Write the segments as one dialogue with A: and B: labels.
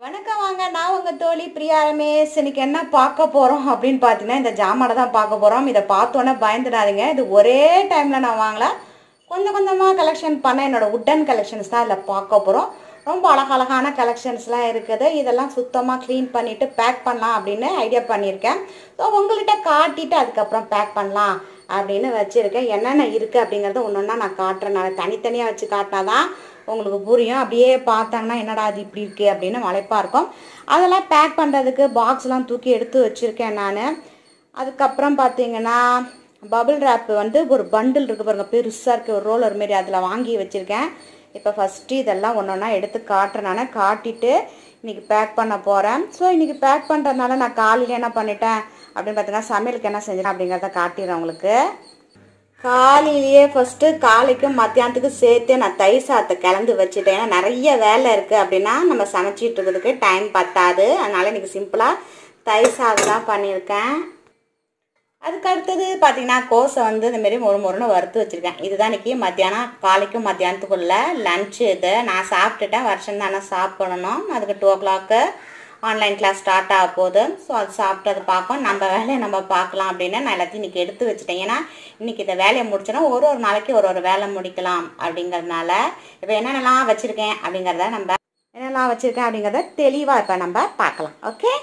A: வணக்கம் வாங்க நான் உங்கள் தோழி பிரியா ரமேஷ் இன்னைக்கு என்ன பார்க்க போகிறோம் அப்படின்னு பார்த்தீங்கன்னா இந்த ஜாமானை தான் பார்க்க போகிறோம் இதை பார்த்தோன்னே பயந்துடாதீங்க இது ஒரே டைமில் நான் வாங்கல கொஞ்சம் கொஞ்சமாக கலெக்ஷன் பண்ண என்னோட உட்டன் கலெக்ஷன்ஸ் தான் இதில் பார்க்க போகிறோம் ரொம்ப அழகழகான கலெக்ஷன்ஸ்லாம் இருக்குது இதெல்லாம் சுத்தமாக க்ளீன் பண்ணிவிட்டு பேக் பண்ணலாம் அப்படின்னு ஐடியா பண்ணியிருக்கேன் ஸோ உங்கள்கிட்ட காட்டிட்டு அதுக்கப்புறம் பேக் பண்ணலாம் அப்படின்னு வச்சுருக்கேன் என்னென்ன இருக்குது அப்படிங்கிறத ஒன்று ஒன்றா நான் காட்டுறேன் நான் தனித்தனியாக வச்சு காட்டினா தான் உங்களுக்கு புரியும் அப்படியே பார்த்தாங்கன்னா என்னடா அது இப்படி இருக்குது அப்படின்னு மலைப்பாக இருக்கும் அதெல்லாம் பேக் பண்ணுறதுக்கு பாக்ஸ்லாம் தூக்கி எடுத்து வச்சுருக்கேன் நான் அதுக்கப்புறம் பார்த்தீங்கன்னா பபிள் ரேப் வந்து ஒரு பண்டில் இருக்குது பாருங்க பெருசாக இருக்குது ஒரு ரோலர் மாரி அதில் வாங்கி வச்சுருக்கேன் இப்போ ஃபஸ்ட்டு இதெல்லாம் ஒன்று ஒன்றா எடுத்து காட்டுறேன் நான் காட்டிட்டு இன்றைக்கி பேக் பண்ண போகிறேன் ஸோ இன்றைக்கி பேக் பண்ணுறதுனால நான் காலையில் என்ன பண்ணிட்டேன் அப்படின்னு பார்த்தீங்கன்னா சமையலுக்கு என்ன செஞ்சேன் அப்படிங்கிறத காட்டிடுறேன் உங்களுக்கு காலையிலேயே ஃபஸ்ட்டு காலைக்கும் மத்தியானத்துக்கும் சேர்த்து நான் தயிர் சாதத்தை கலந்து வச்சுட்டேன் ஏன்னா நிறைய வேலை இருக்குது அப்படின்னா நம்ம சமைச்சிட்டு இருக்கிறதுக்கு டைம் பத்தாது அதனால் இன்றைக்கி சிம்பிளாக தயிர் சாதம் தான் பண்ணியிருக்கேன் அதுக்கு அடுத்தது பார்த்தீங்கன்னா கோஸை வந்து இந்தமாரி ஒரு முருன்னு வறுத்து வச்சுருக்கேன் இதுதான் இன்றைக்கி மத்தியானம் காலைக்கும் மத்தியானத்துக்குள்ள லஞ்சு இது நான் சாப்பிட்டுட்டேன் வருஷம் தானே சாப்பிடணும் அதுக்கு டூ ஓ கிளாக்கு ஆன்லைன் கிளாஸ் ஸ்டார்ட் ஆக போகுது ஸோ அது சாப்பிட்டு அதை பார்க்கும் நம்ம வேலையை நம்ம பார்க்கலாம் அப்படின்னு நான் எல்லாத்தையும் இன்றைக்கி எடுத்து வச்சுட்டேன் ஏன்னா இன்றைக்கி இந்த வேலையை முடிச்சோன்னா ஒரு ஒரு நாளைக்கு ஒரு ஒரு வேலை முடிக்கலாம் அப்படிங்கிறதுனால இப்போ என்னென்னலாம் வச்சுருக்கேன் அப்படிங்கிறத நம்ம என்னெல்லாம் வச்சுருக்கேன் அப்படிங்கிறத தெளிவாக இப்போ நம்ம பார்க்கலாம் ஓகே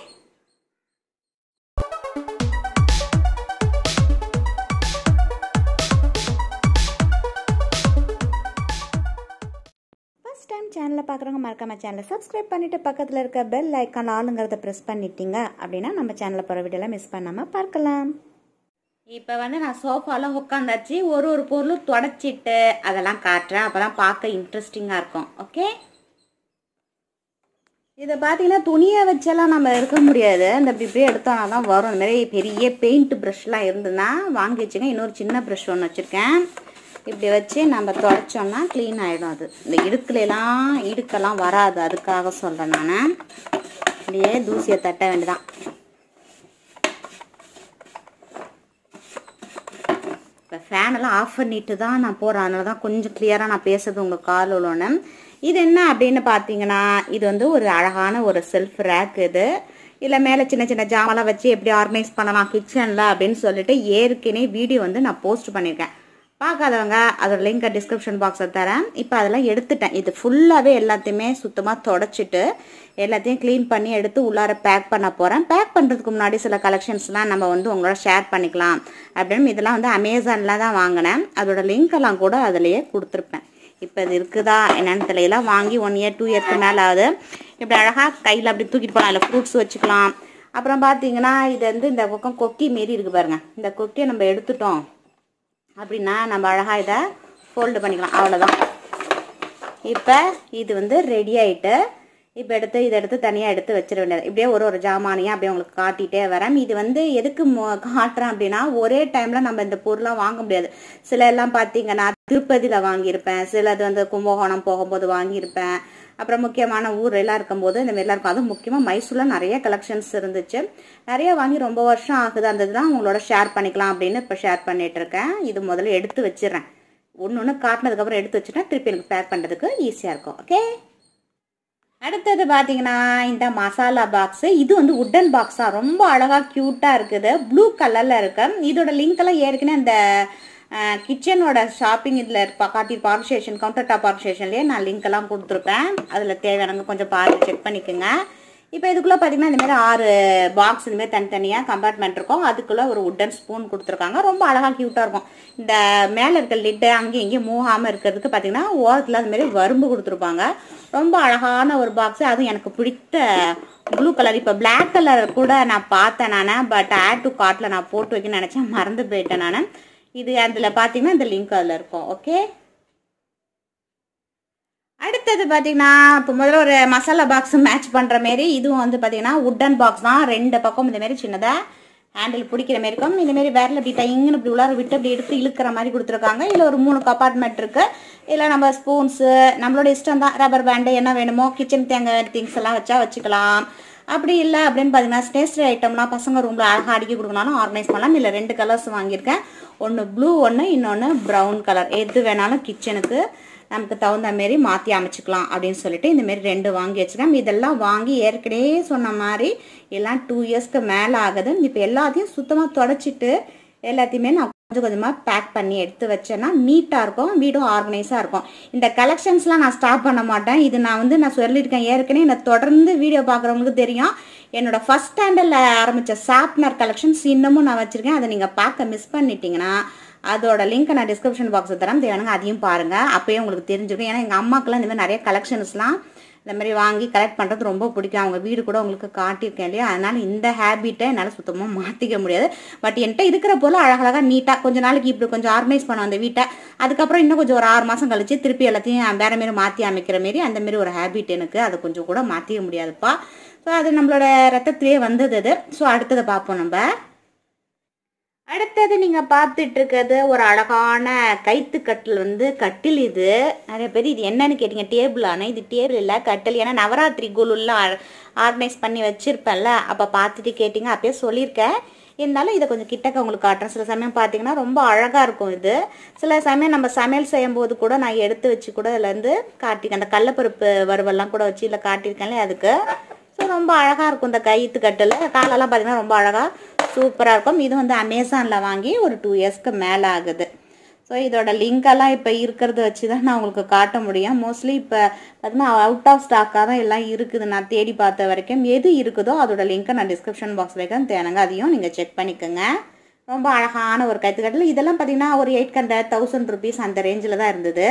A: ஃபஸ்ட் டைம் சேனலை பார்க்குறவங்க மறக்காம சேனலை சப்ஸ்கிரைப் பண்ணிவிட்டு பக்கத்தில் இருக்க பெல் ஐக்கான் ஆளுங்கிறத ப்ரெஸ் பண்ணிட்டீங்க அப்படின்னா நம்ம சேனலில் போகிற வீடியோலாம் மிஸ் பண்ணாமல் பார்க்கலாம் இப்போ வந்து நான் சோஃபாவில் உட்காந்தாச்சு ஒரு ஒரு பொருளும் தொடச்சிட்டு அதெல்லாம் காட்டுறேன் அப்போ தான் பார்க்க இன்ட்ரெஸ்டிங்காக இருக்கும் ஓகே இதை பார்த்தீங்கன்னா துணியை வச்செல்லாம் நம்ம இருக்க முடியாது இந்த இப்படி இப்படியே எடுத்தோம்னா தான் வரும் இந்த மாதிரி பெரிய பெயிண்ட் ப்ரஷ்லாம் இருந்ததுன்னா வாங்கி வச்சுங்க இன்னொரு சின்ன ப்ரஷ் ஒன்று வச்சுருக்கேன் இப்படி வச்சு நம்ம தொடச்சோம்னா க்ளீன் ஆகிடும் அது இந்த இடுக்குலாம் இடுக்கெல்லாம் வராது அதுக்காக சொல்கிறேன் நான் அப்படியே தூசியை தட்ட வேண்டியதான் இப்போ ஃபேனெல்லாம் ஆஃப் பண்ணிட்டு தான் நான் போகிறேன் அதனால தான் கொஞ்சம் கிளியராக நான் பேசுறது உங்கள் கால் உள்ளோன்னு இது என்ன அப்படின்னு பார்த்தீங்கன்னா இது வந்து ஒரு அழகான ஒரு செல்ஃப் ரேக் இது இல்லை மேலே சின்ன சின்ன ஜாமெல்லாம் வச்சு எப்படி ஆர்கனைஸ் பண்ணலாம் கிச்சனில் அப்படின்னு சொல்லிட்டு ஏற்கனவே வீடியோ வந்து நான் போஸ்ட் பண்ணியிருக்கேன் பார்க்காதவங்க அதோட லிங்கை டிஸ்கிரிப்ஷன் பாக்ஸில் தரேன் இப்போ அதெல்லாம் எடுத்துட்டேன் இது ஃபுல்லாகவே எல்லாத்தையுமே சுத்தமாக தொடச்சிட்டு எல்லாத்தையும் க்ளீன் பண்ணி எடுத்து உள்ளார பேக் பண்ண போகிறேன் பேக் பண்ணுறதுக்கு முன்னாடி சில கலெக்ஷன்ஸ்லாம் நம்ம வந்து உங்களோட ஷேர் பண்ணிக்கலாம் அப்படின்னு இதெல்லாம் வந்து அமேசானில் தான் வாங்கினேன் அதோட லிங்க் எல்லாம் கூட அதிலேயே கொடுத்துருப்பேன் இப்போ இது இருக்குதா என்னன்னு தெரியல வாங்கி ஒன் இயர் டூ இயர்க்கு மேலே ஆகுது இப்படி அழகாக கையில் அப்படி தூக்கிட்டு போகலாம் இல்லை ஃப்ரூட்ஸ் வச்சுக்கலாம் அப்புறம் பார்த்தீங்கன்னா இது வந்து இந்த பக்கம் கொக்கி மாரி இருக்குது பாருங்கள் இந்த கொக்கியை நம்ம எடுத்துட்டோம் அப்படின்னா நம்ம அழகாக இதை ஃபோல்டு பண்ணிக்கலாம் அவ்வளோதான் இப்போ இது வந்து ரெடி ஆகிட்டு இப்போ எடுத்து இதை எடுத்து தனியாக எடுத்து வச்சிட வேண்டியது இப்படியே ஒரு ஒரு ஜாமானையும் அப்படியே உங்களுக்கு காட்டிகிட்டே வரேன் இது வந்து எதுக்கு காட்டுறேன் அப்படின்னா ஒரே டைமில் நம்ம இந்த பொருளாக வாங்க முடியாது சில எல்லாம் பார்த்தீங்கன்னா திருப்பதியில் வாங்கியிருப்பேன் சிலது வந்து கும்பகோணம் போகும்போது வாங்கியிருப்பேன் அப்புறம் முக்கியமான ஊர் எல்லாம் இருக்கும்போது இந்த மாதிரிலாம் இருக்கும் அதுவும் முக்கியமாக மைசூரில் நிறைய கலெக்ஷன்ஸ் இருந்துச்சு நிறைய வாங்கி ரொம்ப வருஷம் ஆகுது அந்த இதெல்லாம் உங்களோட ஷேர் பண்ணிக்கலாம் அப்படின்னு இப்போ ஷேர் பண்ணிட்டு இருக்கேன் இது முதல்ல எடுத்து வச்சிடுறேன் ஒன்று ஒன்று காட்டினதுக்கப்புறம் எடுத்து வச்சுட்டா திருப்பி எனக்கு பேக் பண்ணுறதுக்கு ஈஸியாக இருக்கும் ஓகே அடுத்தது பார்த்தீங்கன்னா இந்த மசாலா பாக்ஸு இது வந்து உட்டன் பாக்ஸாக ரொம்ப அழகாக க்யூட்டாக இருக்குது ப்ளூ கலரில் இருக்கு இதோட லிங்க் எல்லாம் ஏற்கனவே அந்த கிச்சனோட ஷாப்பிங் இதில் காட்டி park station counter top park ஸ்டேஷன்லேயே நான் லிங்க் எல்லாம் கொடுத்துருப்பேன் அதில் தேவையானவங்க கொஞ்சம் பார்த்து செக் பண்ணிக்கோங்க இப்போ இதுக்குள்ளே பார்த்தீங்கன்னா இந்தமாரி ஆறு பாக்ஸ் இந்தமாரி தனித்தனியாக கம்பார்ட்மெண்ட் இருக்கும் அதுக்குள்ளே ஒரு உட்டன் ஸ்பூன் கொடுத்துருக்காங்க ரொம்ப அழகாக க்யூட்டாக இருக்கும் இந்த மேலே இருக்க லிட்டு அங்கேயும் இங்கேயும் மூகாமல் இருக்கிறதுக்கு பார்த்தீங்கன்னா ஓரத்தில் அதுமாரி வரும்பு கொடுத்துருப்பாங்க ரொம்ப அழகான ஒரு பாக்ஸு அதுவும் எனக்கு பிடித்த ப்ளூ கலர் இப்போ பிளாக் கலர் கூட நான் பார்த்தேன் நான் பட் ஆட் டு கார்ட்டில் நான் போட்டு வைக்கணும்னு நினச்சேன் மறந்து போயிட்டேன் நான் இது அதில் பார்த்தீங்கன்னா இந்த லிங்க் அதில் இருக்கும் ஓகே அடுத்தது பார்த்தீங்கன்னா இப்போ முதல்ல ஒரு மசாலா பாக்ஸ் மேட்ச் பண்ணுற மாரி இதுவும் வந்து பார்த்தீங்கன்னா உட்டன் பாக்ஸ் தான் ரெண்டு பக்கம் இந்த மாரி சின்னதாக ஹேண்டில் பிடிக்கிற மாரி இருக்கும் இந்த மாரி விரல இப்படி டைங்கன்னு இப்படி உள்ளார விட்டு அப்படி எடுத்து இழுக்கிற மாதிரி கொடுத்துருக்காங்க இல்லை ஒரு மூணு கப்பார்ட்மெண்ட் இருக்கு இல்லை நம்ம ஸ்பூன்ஸு நம்மளோட இஷ்டம் தான் ரப்பர் பேண்டு என்ன வேணுமோ கிச்சன் தேங்காய் திங்ஸ் எல்லாம் வச்சா வச்சுக்கலாம் அப்படி இல்லை அப்படின்னு பார்த்தீங்கன்னா ஸ்டேஷனரி ஐட்டம்லாம் பசங்க ரூமில் அழகாக அடுக்கி கொடுக்கணும் ஆர்கனைஸ் பண்ணலாம் இல்லை ரெண்டு கலர்ஸ் வாங்கியிருக்கேன் ஒன்று ப்ளூ ஒன்று இன்னொன்று ப்ரௌன் கலர் எது வேணாலும் கிச்சனுக்கு நமக்கு தகுந்த மாரி மாற்றி அமைச்சிக்கலாம் அப்படின்னு சொல்லிட்டு இந்த மாரி ரெண்டு வாங்கி வச்சுருக்கேன் இதெல்லாம் வாங்கி ஏற்கனவே சொன்ன மாதிரி எல்லாம் டூ இயர்ஸ்க்கு மேலே ஆகுது இப்போ எல்லாத்தையும் சுத்தமாக தொடச்சிட்டு எல்லாத்தையுமே நான் கொஞ்சம் கொஞ்சமாக பேக் பண்ணி எடுத்து வச்சேன்னா நீட்டாக இருக்கும் வீடும் ஆர்கனைஸாக இருக்கும் இந்த கலெக்ஷன்ஸ்லாம் நான் ஸ்டாப் பண்ண மாட்டேன் இது நான் வந்து நான் சொல்லியிருக்கேன் ஏற்கனவே நான் தொடர்ந்து வீடியோ பார்க்குறவங்களுக்கு தெரியும் என்னோட ஃபஸ்ட் ஸ்டாண்டர்டில் ஆரம்பித்த சாப்னர் கலெக்ஷன்ஸ் இன்னமும் நான் வச்சுருக்கேன் அதை நீங்கள் பார்க்க மிஸ் பண்ணிட்டீங்கன்னா அதோட லிங்க்கை நான் டிஸ்கிரிப்ஷன் பாக்ஸில் தரேன் தேவையானுங்க அதையும் பாருங்கள் அப்போயே உங்களுக்கு தெரிஞ்சிருக்கும் ஏன்னா எங்கள் அம்மாக்கெல்லாம் இந்த மாதிரி நிறைய கலெக்ஷன்ஸ்லாம் இந்த மாதிரி வாங்கி கலெக்ட் பண்ணுறது ரொம்ப பிடிக்கும் அவங்க வீடு கூட உங்களுக்கு காட்டியிருக்கேன் இல்லையா அதனால் இந்த ஹேபிட்டை என்னால் சுத்தமாக மாற்றிக்க முடியாது பட் என்கிட்ட இருக்கிற போல அழகழகாக நீட்டாக கொஞ்ச நாளைக்கு இப்படி கொஞ்சம் ஆர்கனைஸ் பண்ணும் அந்த வீட்டை அதுக்கப்புறம் இன்னும் கொஞ்சம் ஒரு ஆறு மாதம் கழிச்சு திருப்பி எல்லாத்தையும் வேற மாரி மாற்றி அமைக்கிற மாரி அந்த மாரி ஒரு ஹேபிட் எனக்கு அதை கொஞ்சம் கூட மாற்றிக்க முடியாதுப்பா ஸோ அது நம்மளோட ரத்தத்திலேயே வந்தது அது ஸோ அடுத்ததை பார்ப்போம் நம்ம அடுத்தது நீங்கள் பார்த்துட்டு இருக்கிறது ஒரு அழகான கைத்து கட்டில் வந்து கட்டில் இது நிறைய பேர் இது என்னன்னு கேட்டிங்க டேபிள் ஆனால் இது டேபிள் இல்லை கட்டில் ஏன்னா நவராத்திரி குழுலாம் ஆர்கனைஸ் பண்ணி வச்சுருப்பேன்ல அப்போ பார்த்துட்டு கேட்டிங்க அப்பயே சொல்லியிருக்கேன் இருந்தாலும் இதை கொஞ்சம் கிட்டக்க உங்களுக்கு காட்டுறேன் சில சமயம் பார்த்தீங்கன்னா ரொம்ப அழகாக இருக்கும் இது சில சமயம் நம்ம சமையல் செய்யும் போது கூட நான் எடுத்து வச்சு கூட இதில் இருந்து காட்டியிருக்கேன் அந்த கடலப்பருப்பு வறுவல்லாம் கூட வச்சு இதில் காட்டியிருக்கேன்ல அதுக்கு ஸோ ரொம்ப அழகாக இருக்கும் இந்த கைத்து கட்டில் காலெல்லாம் பார்த்தீங்கன்னா ரொம்ப அழகாக சூப்பராக இருக்கும் இது வந்து அமேசானில் வாங்கி ஒரு டூ இயர்ஸ்க்கு மேலே ஆகுது ஸோ இதோட லிங்க்கெல்லாம் இப்போ இருக்கிறத வச்சு தான் நான் உங்களுக்கு காட்ட முடியும் மோஸ்ட்லி இப்போ பார்த்தீங்கன்னா அவுட் ஆஃப் ஸ்டாக்காக தான் எல்லாம் இருக்குது நான் தேடி பார்த்த வரைக்கும் எது இருக்குதோ அதோட லிங்க்கை நான் டிஸ்கிரிப்ஷன் பாக்ஸில் வைக்கிறேன் தேனங்க அதையும் நீங்கள் செக் பண்ணிக்கோங்க ரொம்ப அழகான ஒரு கத்துக்கட்டில் இதெல்லாம் பார்த்தீங்கன்னா ஒரு எயிட் ஹண்ட்ரட் தௌசண்ட் ருபீஸ் அந்த ரேஞ்சில் தான் இருந்தது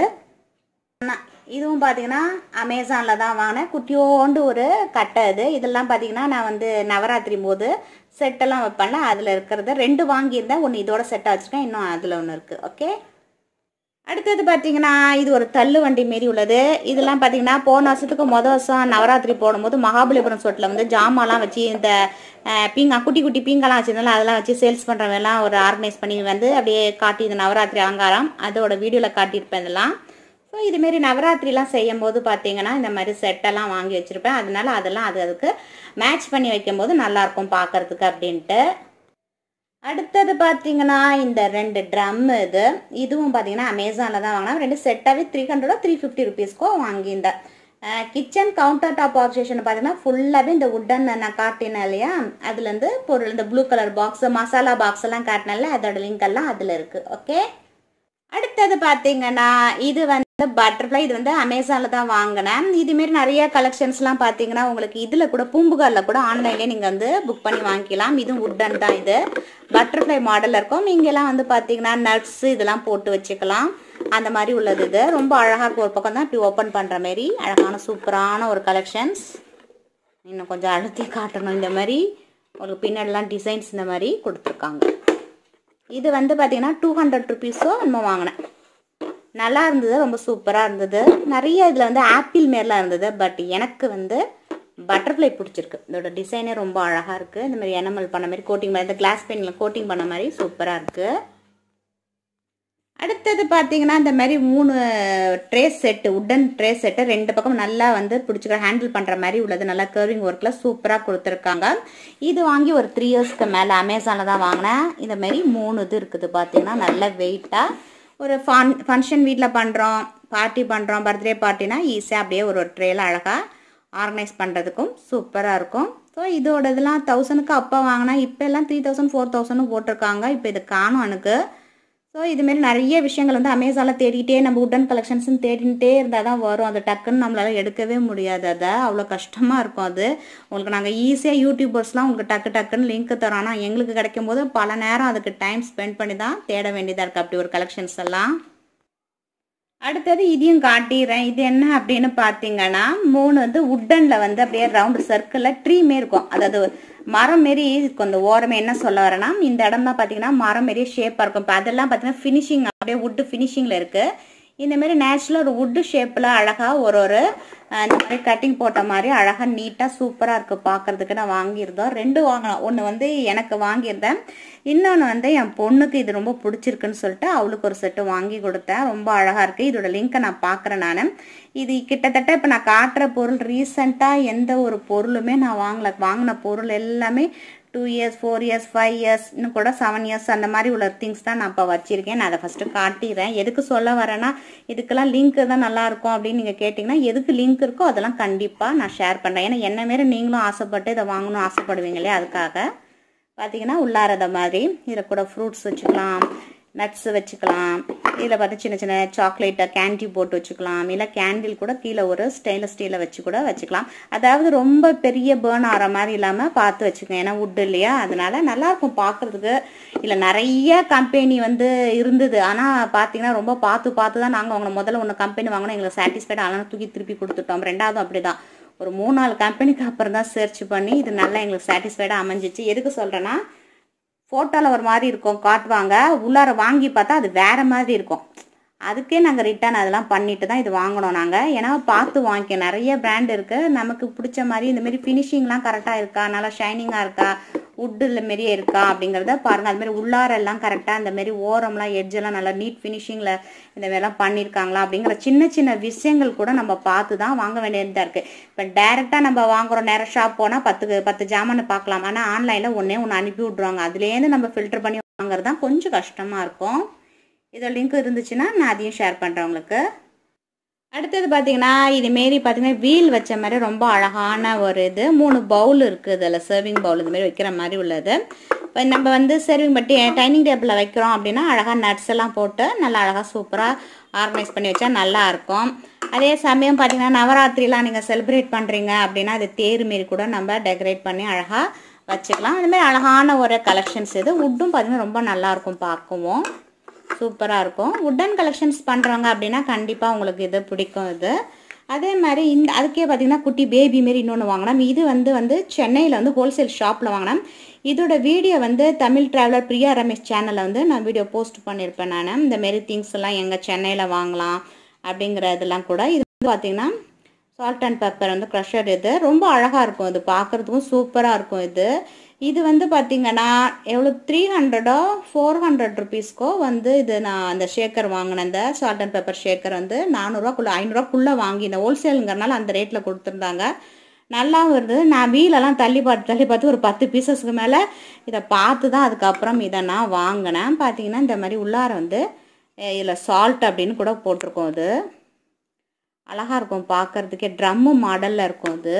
A: இதுவும் பார்த்தீங்கன்னா அமேசானில் தான் வாங்கினேன் குட்டியோண்டு ஒரு கட்டை இது இதெல்லாம் பார்த்தீங்கன்னா நான் வந்து நவராத்திரி போது செட்டெல்லாம் வைப்பேன்ல அதில் இருக்கிறத ரெண்டு வாங்கியிருந்தேன் ஒன்று இதோட செட்டாக வச்சுருக்கேன் இன்னும் அதில் ஒன்று இருக்குது ஓகே அடுத்தது பார்த்தீங்கன்னா இது ஒரு தள்ளு வண்டி மாரி உள்ளது இதெல்லாம் பார்த்தீங்கன்னா போன வருஷத்துக்கு மொதல் வருஷம் நவராத்திரி போடும்போது மகாபலிபுரம் சோட்டில் வந்து ஜாமான்லாம் வச்சு இந்த பீங்கா குட்டி குட்டி பீங்காலாம் வச்சுருந்தாலும் அதெல்லாம் வச்சு சேல்ஸ் பண்ணுறவங்கலாம் ஒரு ஆர்கனைஸ் பண்ணி வந்து அப்படியே காட்டி இந்த நவராத்திரி அலங்காரம் அதோட வீடியோவில் காட்டியிருப்பேன் இதெல்லாம் ஸோ இதுமாரி நவராத்திரிலாம் செய்யும் போது பார்த்தீங்கன்னா இந்த மாதிரி செட்டெல்லாம் வாங்கி வச்சுருப்பேன் அதனால அதெல்லாம் அது அதுக்கு மேட்ச் பண்ணி வைக்கும்போது நல்லாயிருக்கும் பார்க்கறதுக்கு அப்படின்ட்டு அடுத்தது பார்த்தீங்கன்னா இந்த ரெண்டு ட்ரம் இது இதுவும் பார்த்தீங்கன்னா அமேசானில் தான் வாங்கினா ரெண்டு செட்டாகவே த்ரீ ஹண்ட்ரடோ த்ரீ ஃபிஃப்டி ருபீஸ்க்கோ வாங்கியிருந்தேன் கிச்சன் கவுண்டர் டாப் ஆப்ஷேஷன் பார்த்தீங்கன்னா ஃபுல்லாகவே இந்த உட்டன் நான் காட்டினேன் இல்லையா அதுலேருந்து பொருள் இந்த blue colour box masala box எல்லாம் காட்டினேன்ல அதோட லிங்க் எல்லாம் அதில் இருக்குது ஓகே அடுத்தது பார்த்தீங்கன்னா இது வந்து பட்டர்ஃப்ளை இது வந்து அமேசானில் தான் வாங்கினேன் இதுமாரி நிறைய கலெக்ஷன்ஸ்லாம் பார்த்தீங்கன்னா உங்களுக்கு இதில் கூட பூம்புகாரில் கூட ஆன்லைன்லேயே நீங்கள் வந்து புக் பண்ணி வாங்கிக்கலாம் இதுவும் உட்டன் தான் இது பட்டர்ஃப்ளை மாடலில் இருக்கும் இங்கெல்லாம் வந்து பார்த்தீங்கன்னா நட்ஸ் இதெல்லாம் போட்டு வச்சுக்கலாம் அந்த மாதிரி உள்ளது இது ரொம்ப அழகாக ஒரு பக்கம் தான் இப்படி ஓப்பன் பண்ணுற மாரி அழகான சூப்பரான ஒரு கலெக்ஷன்ஸ் இன்னும் கொஞ்சம் அழுத்தி காட்டணும் இந்த மாதிரி உங்களுக்கு பின்னாடிலாம் டிசைன்ஸ் இந்த மாதிரி கொடுத்துருக்காங்க இது வந்து பார்த்தீங்கன்னா டூ ஹண்ட்ரட் ருபீஸோ நம்ம வாங்கினேன் நல்லா இருந்தது ரொம்ப சூப்பராக இருந்தது நிறைய இதில் வந்து ஆப்பிள் மாரிலாம் இருந்தது பட் எனக்கு வந்து பட்டர்ஃப்ளை பிடிச்சிருக்கு இதோட டிசைனே ரொம்ப அழகாக இருக்குது இந்த மாதிரி எனமல் பண்ண மாதிரி கோட்டிங் பண்ண இந்த கிளாஸ் பெயிண்டில் கோட்டிங் பண்ண மாதிரி சூப்பராக இருக்குது அடுத்தது பார்த்தீங்கன்னா இந்த மாதிரி மூணு tray set wooden tray set ரெண்டு பக்கம் நல்லா வந்து பிடிச்சிக்கிற ஹேண்டில் பண்ணுற மாதிரி உள்ளது நல்லா கர்விங் ஒர்க்கில் சூப்பராக கொடுத்துருக்காங்க இது வாங்கி ஒரு த்ரீ இயர்ஸ்க்கு மேலே அமேசானில் தான் வாங்கினேன் இந்த மாதிரி மூணு இது இருக்குது பார்த்தீங்கன்னா நல்ல வெயிட்டாக ஒரு ஃபன் ஃபங்க்ஷன் வீட்டில் பண்ணுறோம் பார்ட்டி பண்ணுறோம் பர்த்டே பார்ட்டினா ஈஸியாக அப்படியே ஒரு ஒரு ட்ரேயில் அழகாக ஆர்கனைஸ் பண்ணுறதுக்கும் சூப்பராக இருக்கும் ஸோ இதோட இதெல்லாம் தௌசண்ட்க்கு அப்போ வாங்கினா இப்போ எல்லாம் த்ரீ தௌசண்ட் ஃபோர் தௌசண்ட் போட்டிருக்காங்க இப்போ இது காணும் எனக்கு ஸோ இதுமாரி நிறைய விஷயங்கள் வந்து அமேசானில் தேடிட்டே நம்ம உட்டன் கலெக்ஷன்ஸ்னு தேடிட்டே இருந்தால் தான் வரும் அது டக்குன்னு நம்மளால எடுக்கவே முடியாது அதை அவ்வளோ கஷ்டமாக இருக்கும் அது உங்களுக்கு நாங்கள் ஈஸியாக யூடியூபர்ஸ்லாம் உங்களுக்கு டக்கு டக்குன்னு லிங்க் தரோம் ஆனால் எங்களுக்கு கிடைக்கும் போது பல நேரம் அதுக்கு டைம் ஸ்பெண்ட் பண்ணி தான் தேட வேண்டியதாக இருக்குது அப்படி ஒரு கலெக்ஷன்ஸ் எல்லாம் அடுத்தது இதையும் காட்டிடுறேன் இது என்ன அப்படின்னு பார்த்தீங்கன்னா மூணு வந்து உட்டனில் வந்து அப்படியே ரவுண்டு சர்க்கிளில் ட்ரீ மாரி இருக்கும் அதாவது மரம் மாரி இருக்கும் இந்த ஓரமே என்ன சொல்ல வரேன்னா இந்த இடம்லாம் பார்த்தீங்கன்னா மரம் மாரியே ஷேப்பாக இருக்கும் இப்போ அதெல்லாம் பார்த்தீங்கன்னா ஃபினிஷிங் அப்படியே வுட்டு ஃபினிஷிங்கில் இருக்குது இந்த மாதிரி நேச்சுரலாக ஒரு வுட்டு ஷேப்பில் அழகாக ஒரு ஒரு அஹ், இந்த மாதிரி கட்டிங் போட்ட மாதிரி அழகாக நீட்டாக சூப்பராக இருக்குது பார்க்குறதுக்கு நான் வாங்கியிருந்தோம் ரெண்டு வாங்கினோம் ஒன்று வந்து எனக்கு வாங்கியிருந்தேன் இன்னொன்று வந்து என் பொண்ணுக்கு இது ரொம்ப பிடிச்சிருக்குன்னு சொல்லிட்டு அவளுக்கு ஒரு செட்டு வாங்கி கொடுத்தேன் ரொம்ப அழகாக இருக்குது இதோட லிங்க்கை நான் பார்க்குறேன் நான் இது கிட்டத்தட்ட இப்போ நான் காட்டுற பொருள் ரீசெண்டாக எந்த ஒரு பொருளுமே நான் வாங்கல வாங்கின பொருள் எல்லாமே two years four years five years இன்னும் கூட செவன் இயர்ஸ் அந்த மாதிரி உள்ள திங்ஸ் தான் நான் இப்போ வச்சிருக்கேன் நான் அதை ஃபஸ்ட்டு காட்டிடுறேன் எதுக்கு சொல்ல வரேன்னா இதுக்கெல்லாம் லிங்க் தான் நல்லா இருக்கும் அப்படின்னு நீங்கள் கேட்டிங்கன்னா எதுக்கு லிங்க் இருக்கோ அதெல்லாம் கண்டிப்பாக நான் ஷேர் பண்ணுறேன் ஏன்னா என்ன மாரி நீங்களும் ஆசைப்பட்டு இதை வாங்கணும் ஆசைப்படுவீங்க இல்லையா அதுக்காக பார்த்தீங்கன்னா உள்ளாரத மாதிரி இதில் கூட ஃப்ரூட்ஸ் வச்சுக்கலாம் நட்ஸ் வச்சுக்கலாம் இதில் பார்த்து சின்ன சின்ன சாக்லேட்டை கேண்டி போட்டு வச்சுக்கலாம் இல்லை கேண்டில் கூட கீழே ஒரு ஸ்டெயின்லெஸ் ஸ்டீலில் வச்சு கூட வச்சுக்கலாம் அதாவது ரொம்ப பெரிய பேர்ன் ஆகிற மாதிரி இல்லாமல் பார்த்து வச்சுக்கோங்க ஏன்னா wood இல்லையா அதனால நல்லாயிருக்கும் பார்க்குறதுக்கு இல்லை நிறைய கம்பெனி வந்து இருந்தது ஆனால் பார்த்தீங்கன்னா ரொம்ப பார்த்து பார்த்து தான் நாங்கள் வாங்கினோம் முதல்ல ஒன்று கம்பெனி வாங்கினோம் எங்களுக்கு சாட்டிஸ்ஃபைட் ஆனால் தூக்கி திருப்பி கொடுத்துட்டோம் ரெண்டாவதும் அப்படி தான் ஒரு மூணு நாலு கம்பெனிக்கு அப்புறம் தான் சர்ச் பண்ணி இது நல்லா எங்களுக்கு சாட்டிஸ்ஃபைடாக அமைஞ்சிச்சு எதுக்கு சொல்கிறேன்னா ஃபோட்டோவில் ஒரு மாதிரி இருக்கும் காட்டுவாங்க உள்ளார வாங்கி பார்த்தா அது வேற மாதிரி இருக்கும் அதுக்கே நாங்கள் ரிட்டர்ன் அதெல்லாம் பண்ணிட்டு தான் இது வாங்கினோம் நாங்கள் ஏன்னா பார்த்து வாங்கிக்க நிறைய பிராண்ட் இருக்குது நமக்கு பிடிச்ச மாதிரி இந்த மாதிரி ஃபினிஷிங்லாம் கரெக்டாக இருக்கா நல்லா ஷைனிங்காக இருக்கா உட்டில் மாரியே இருக்கா அப்படிங்கிறத பாருங்கள் அது மாதிரி உள்ளாரெல்லாம் கரெக்டாக இந்த மாதிரி ஓரம்லாம் எட்ஜெல்லாம் நல்லா நீட் ஃபினிஷிங்கில் இந்த மாதிரிலாம் பண்ணியிருக்காங்களா அப்படிங்கிற சின்ன சின்ன விஷயங்கள் கூட நம்ம பார்த்து தான் வாங்க வேண்டியதாக இருக்குது இப்போ டேரெக்டாக நம்ம வாங்குறோம் நேரம் ஷாப் போனால் பத்து பத்து ஜாமான் பார்க்கலாம் ஆனால் ஆன்லைனில் ஒன்றே ஒன்று அனுப்பி விட்ருவாங்க அதுலேருந்து நம்ம ஃபில்டர் பண்ணி வாங்குறது தான் கொஞ்சம் கஷ்டமாக இருக்கும் இதோட லிங்க் இருந்துச்சுன்னா நான் அதையும் ஷேர் பண்ணுறேன் உங்களுக்கு அடுத்தது பார்த்தீங்கன்னா இதுமாரி பார்த்தீங்கன்னா வீல் வச்ச மாதிரி ரொம்ப அழகான ஒரு இது மூணு பவுல் இருக்குது இதில் சர்விங் பவுல் இது மாதிரி வைக்கிற மாதிரி உள்ளது இப்போ நம்ம வந்து சர்விங் பட்டி டைனிங் டேபிளில் வைக்கிறோம் அப்படின்னா அழகாக நட்ஸ் எல்லாம் போட்டு நல்லா அழகாக சூப்பராக ஆர்கனைஸ் பண்ணி வச்சா நல்லா இருக்கும் அதே சமயம் பார்த்தீங்கன்னா நவராத்திரிலாம் நீங்கள் செலிப்ரேட் பண்ணுறீங்க அப்படின்னா அது தேர் மாரி கூட நம்ம டெக்கரேட் பண்ணி அழகாக வச்சுக்கலாம் அந்த மாதிரி அழகான ஒரு கலெக்ஷன்ஸ் இது உட்டும் பார்த்தீங்கன்னா ரொம்ப நல்லா இருக்கும் பார்க்கவும் சூப்பராக இருக்கும் உட்டன் கலெக்ஷன்ஸ் பண்ணுறவங்க அப்படின்னா கண்டிப்பாக உங்களுக்கு இது பிடிக்கும் இது அதே மாதிரி இந்த அதுக்கே பார்த்தீங்கன்னா குட்டி பேபி மாரி இன்னொன்று வாங்கினோம் இது வந்து வந்து சென்னையில் வந்து ஹோல்சேல் ஷாப்பில் வாங்கினோம் இதோட வீடியோ வந்து தமிழ் ட்ராவலர் பிரியா ரமேஷ் சேனலில் வந்து நான் வீடியோ போஸ்ட் பண்ணியிருப்பேன் நான் இந்த மாரி திங்ஸ் எல்லாம் எங்கே சென்னையில் வாங்கலாம் அப்படிங்கிற இதெல்லாம் கூட இது வந்து பார்த்தீங்கன்னா சால்ட் அண்ட் பெப்பர் வந்து க்ரஷர் இது ரொம்ப அழகாக இருக்கும் இது பார்க்குறதுக்கும் சூப்பராக இருக்கும் இது இது வந்து பார்த்தீங்கன்னா எவ்வளோ த்ரீ ஹண்ட்ரடோ ஃபோர் ஹண்ட்ரட் ருபீஸ்க்கோ வந்து இது நான் அந்த ஷேக்கர் வாங்கினேன் இந்த சால்ட் அண்ட் பெப்பர் ஷேக்கர் வந்து நானூறுரூவாக்குள்ளே ஐநூறுரூவாக்குள்ளே வாங்கினேன் ஹோல்சேலுங்கிறனால அந்த ரேட்டில் கொடுத்துருந்தாங்க நல்லா வருது நான் வீலெல்லாம் தள்ளி பார்த்து தள்ளி பார்த்து ஒரு பத்து பீசஸ்க்கு மேலே இதை பார்த்து தான் அதுக்கப்புறம் இதை நான் வாங்கினேன் பார்த்தீங்கன்னா இந்த மாதிரி உள்ளார வந்து இதில் சால்ட் அப்படின்னு கூட போட்டிருக்கோம் இது அழகாக இருக்கும் பார்க்குறதுக்கே ட்ரம்மு மாடலில் இருக்கும் இது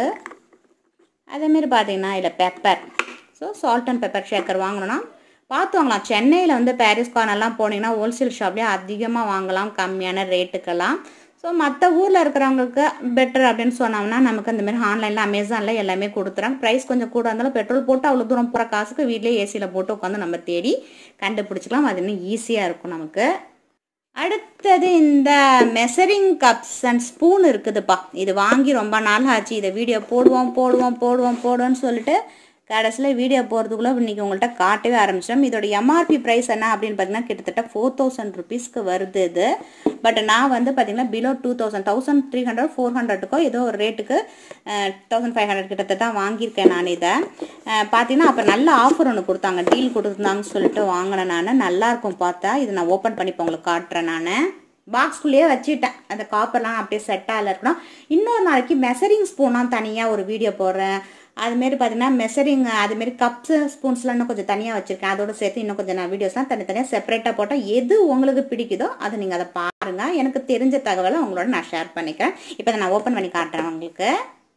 A: அதேமாரி பார்த்தீங்கன்னா இதில் pepper so salt and pepper shaker வாங்கணும்னா பார்த்து வாங்கலாம் சென்னையில் வந்து பாரிஸ் கார்னெல்லாம் போனீங்கன்னா ஹோல்சேல் ஷாப்லேயே அதிகமாக வாங்கலாம் கம்மியான ரேட்டுக்கெல்லாம் ஸோ மற்ற ஊரில் இருக்கிறவங்களுக்கு பெட்டர் அப்படின்னு சொன்னோம்னா நமக்கு இந்த மாதிரி ஆன்லைனில் அமேசானில் எல்லாமே கொடுத்துறாங்க ப்ரைஸ் கொஞ்சம் கூட இருந்தாலும் பெட்ரோல் போட்டு அவ்வளோ தூரம் போகிற காசுக்கு வீட்டிலே ஏசியில் போட்டு உட்காந்து நம்ம தேடி கண்டுபிடிச்சிக்கலாம் அது இன்னும் ஈஸியாக இருக்கும் நமக்கு அடுத்தது இந்த மெசரிங் கப்ஸ் அண்ட் ஸ்பூன் இருக்குதுப்பா இது வாங்கி ரொம்ப நாள் ஆச்சு இதை வீடியோ போடுவோம் போடுவோம் போடுவோம் போடுவோம்னு சொல்லிட்டு கடைசியில் வீடியோ போகிறதுக்குள்ளே இன்றைக்கி உங்கள்கிட்ட காட்டவே ஆரம்பிச்சிட்டோம் இதோட எம்ஆர்பி ப்ரைஸ் என்ன அப்படின்னு பார்த்தீங்கன்னா கிட்டத்தட்ட ஃபோர் தௌசண்ட் ருபீஸ்க்கு வருது இது பட் நான் வந்து பார்த்தீங்கன்னா below two thousand thousand three hundred four ஹண்ட்ரடுக்கோ ஏதோ ஒரு ரேட்டுக்கு தௌசண்ட் ஃபைவ் ஹண்ட்ரட் கிட்டத்தட்ட தான் வாங்கியிருக்கேன் நான் இதை பார்த்தீங்கன்னா அப்போ நல்ல ஆஃபர் ஒன்று கொடுத்தாங்க டீல் கொடுத்துருந்தாங்கன்னு சொல்லிட்டு வாங்கினேன் நான் நல்லாயிருக்கும் பார்த்தா இது நான் ஓப்பன் பண்ணி இப்போ உங்களுக்கு காட்டுறேன் நான் பாக்ஸ்குள்ளேயே வச்சுட்டேன் அந்த காப்பர்லாம் அப்படியே செட்டாக இருக்கணும் இன்னொரு நாளைக்கு மெசரிங் ஸ்பூனாக தனியாக ஒரு வீடியோ போடுறேன் அதுமாரி பார்த்தீங்கன்னா மெசரிங் அதுமாரி கப்ஸ் ஸ்பூன்ஸ்லாம் இன்னும் கொஞ்சம் தனியாக வச்சுருக்கேன் அதோட சேர்த்து இன்னும் கொஞ்சம் நான் வீடியோஸ்லாம் தனித்தனியாக செப்பரேட்டாக போட்டால் எது உங்களுக்கு பிடிக்குதோ அது நீங்கள் அதை பாருங்கள் எனக்கு தெரிஞ்ச தகவலை உங்களோட நான் ஷேர் பண்ணிக்கிறேன் இப்போ நான் ஓப்பன் பண்ணி காட்டுறேன் உங்களுக்கு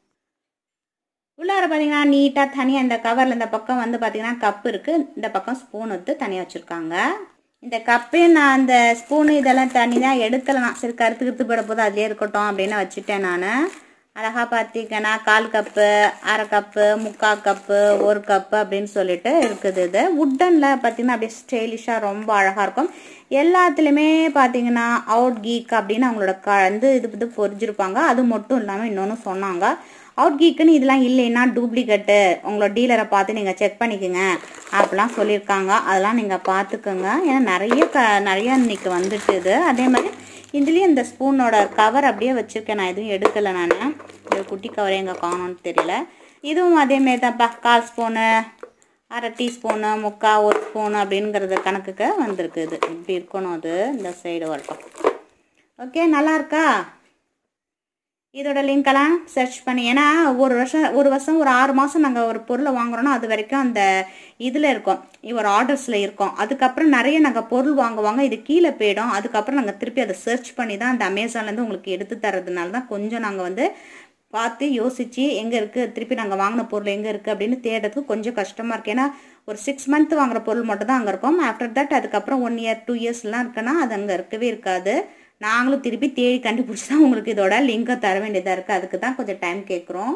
A: உள்ளார பார்த்தீங்கன்னா நீட்டாக தனியாக இந்த கவரில் இந்த பக்கம் வந்து பார்த்தீங்கன்னா கப் இருக்குது இந்த பக்கம் ஸ்பூன் வந்து தனியாக வச்சுருக்காங்க இந்த கப்பு நான் அந்த ஸ்பூனு இதெல்லாம் தனியாக எடுக்கலாம் சரி கருத்து கருத்து போட போது அதிலே இருக்கட்டும் அப்படின்னு வச்சுட்டேன் நான் அழகாக பார்த்தீங்கன்னா கால் கப்பு அரை கப்பு முக்கால் கப்பு ஒரு கப்பு அப்படின்னு சொல்லிட்டு இருக்குது இது உட்டனில் பார்த்தீங்கன்னா அப்படியே ஸ்டைலிஷாக ரொம்ப அழகாக இருக்கும் எல்லாத்துலேயுமே பார்த்தீங்கன்னா அவுட் கீக் அப்படின்னு அவங்களோட க வந்து இது இது பொறிஞ்சிருப்பாங்க அது மட்டும் இல்லாமல் இன்னொன்று சொன்னாங்க அவுட் கீக்குன்னு இதெல்லாம் இல்லைன்னா டூப்ளிகேட்டு உங்களோட டீலரை பார்த்து நீங்கள் செக் பண்ணிக்கோங்க அப்படிலாம் சொல்லியிருக்காங்க அதெல்லாம் நீங்கள் பார்த்துக்கோங்க ஏன்னா நிறைய க நிறைய இன்னைக்கு வந்துட்டு இது அதே மாதிரி இதுலேயும் இந்த ஸ்பூனோட கவர் அப்படியே வச்சுருக்கேன் நான் எதுவும் எடுக்கலை நான் இந்த குட்டி கவர் எங்கே காணோன்னு தெரியல இதுவும் அதேமாரி தான்ப்பா கால் ஸ்பூனு அரை டீஸ்பூனு முக்கால் ஒரு ஸ்பூனு அப்படிங்கிறது கணக்குக்கு வந்திருக்கு இது இப்படி இருக்கணும் அது இந்த சைடு வரட்டும் ஓகே நல்லா இருக்கா இதோட லிங்க்கெல்லாம் சர்ச் பண்ணி ஏன்னா ஒரு வருஷம் ஒரு வருஷம் ஒரு ஆறு மாதம் நாங்கள் ஒரு பொருளை வாங்குறோன்னா அது வரைக்கும் அந்த இதில் இருக்கோம் ஒரு ஆர்டர்ஸில் இருக்கோம் அதுக்கப்புறம் நிறைய நாங்கள் பொருள் வாங்குவாங்க இது கீழே போயிடும் அதுக்கப்புறம் நாங்கள் திருப்பி அதை சர்ச் பண்ணி தான் அந்த அமேசான்லேருந்து உங்களுக்கு எடுத்து தரதுனால தான் கொஞ்சம் நாங்கள் வந்து பார்த்து யோசித்து எங்கே இருக்குது திருப்பி நாங்கள் வாங்கின பொருள் எங்கே இருக்குது அப்படின்னு தேடுறதுக்கு கொஞ்சம் கஷ்டமாக இருக்குது ஏன்னா ஒரு சிக்ஸ் மந்த் வாங்குற பொருள் மட்டும் தான் அங்கே இருக்கும் ஆஃப்டர் தட் அதுக்கப்புறம் ஒன் இயர் டூ இயர்ஸ்லாம் இருக்குன்னா அது அங்கே இருக்கவே இருக்காது நாங்களும் திருப்பி தேடி கண்டுபிடிச்சி தான் உங்களுக்கு இதோட லிங்கை தர வேண்டியதாக இருக்குது அதுக்கு தான் கொஞ்சம் டைம் கேட்குறோம்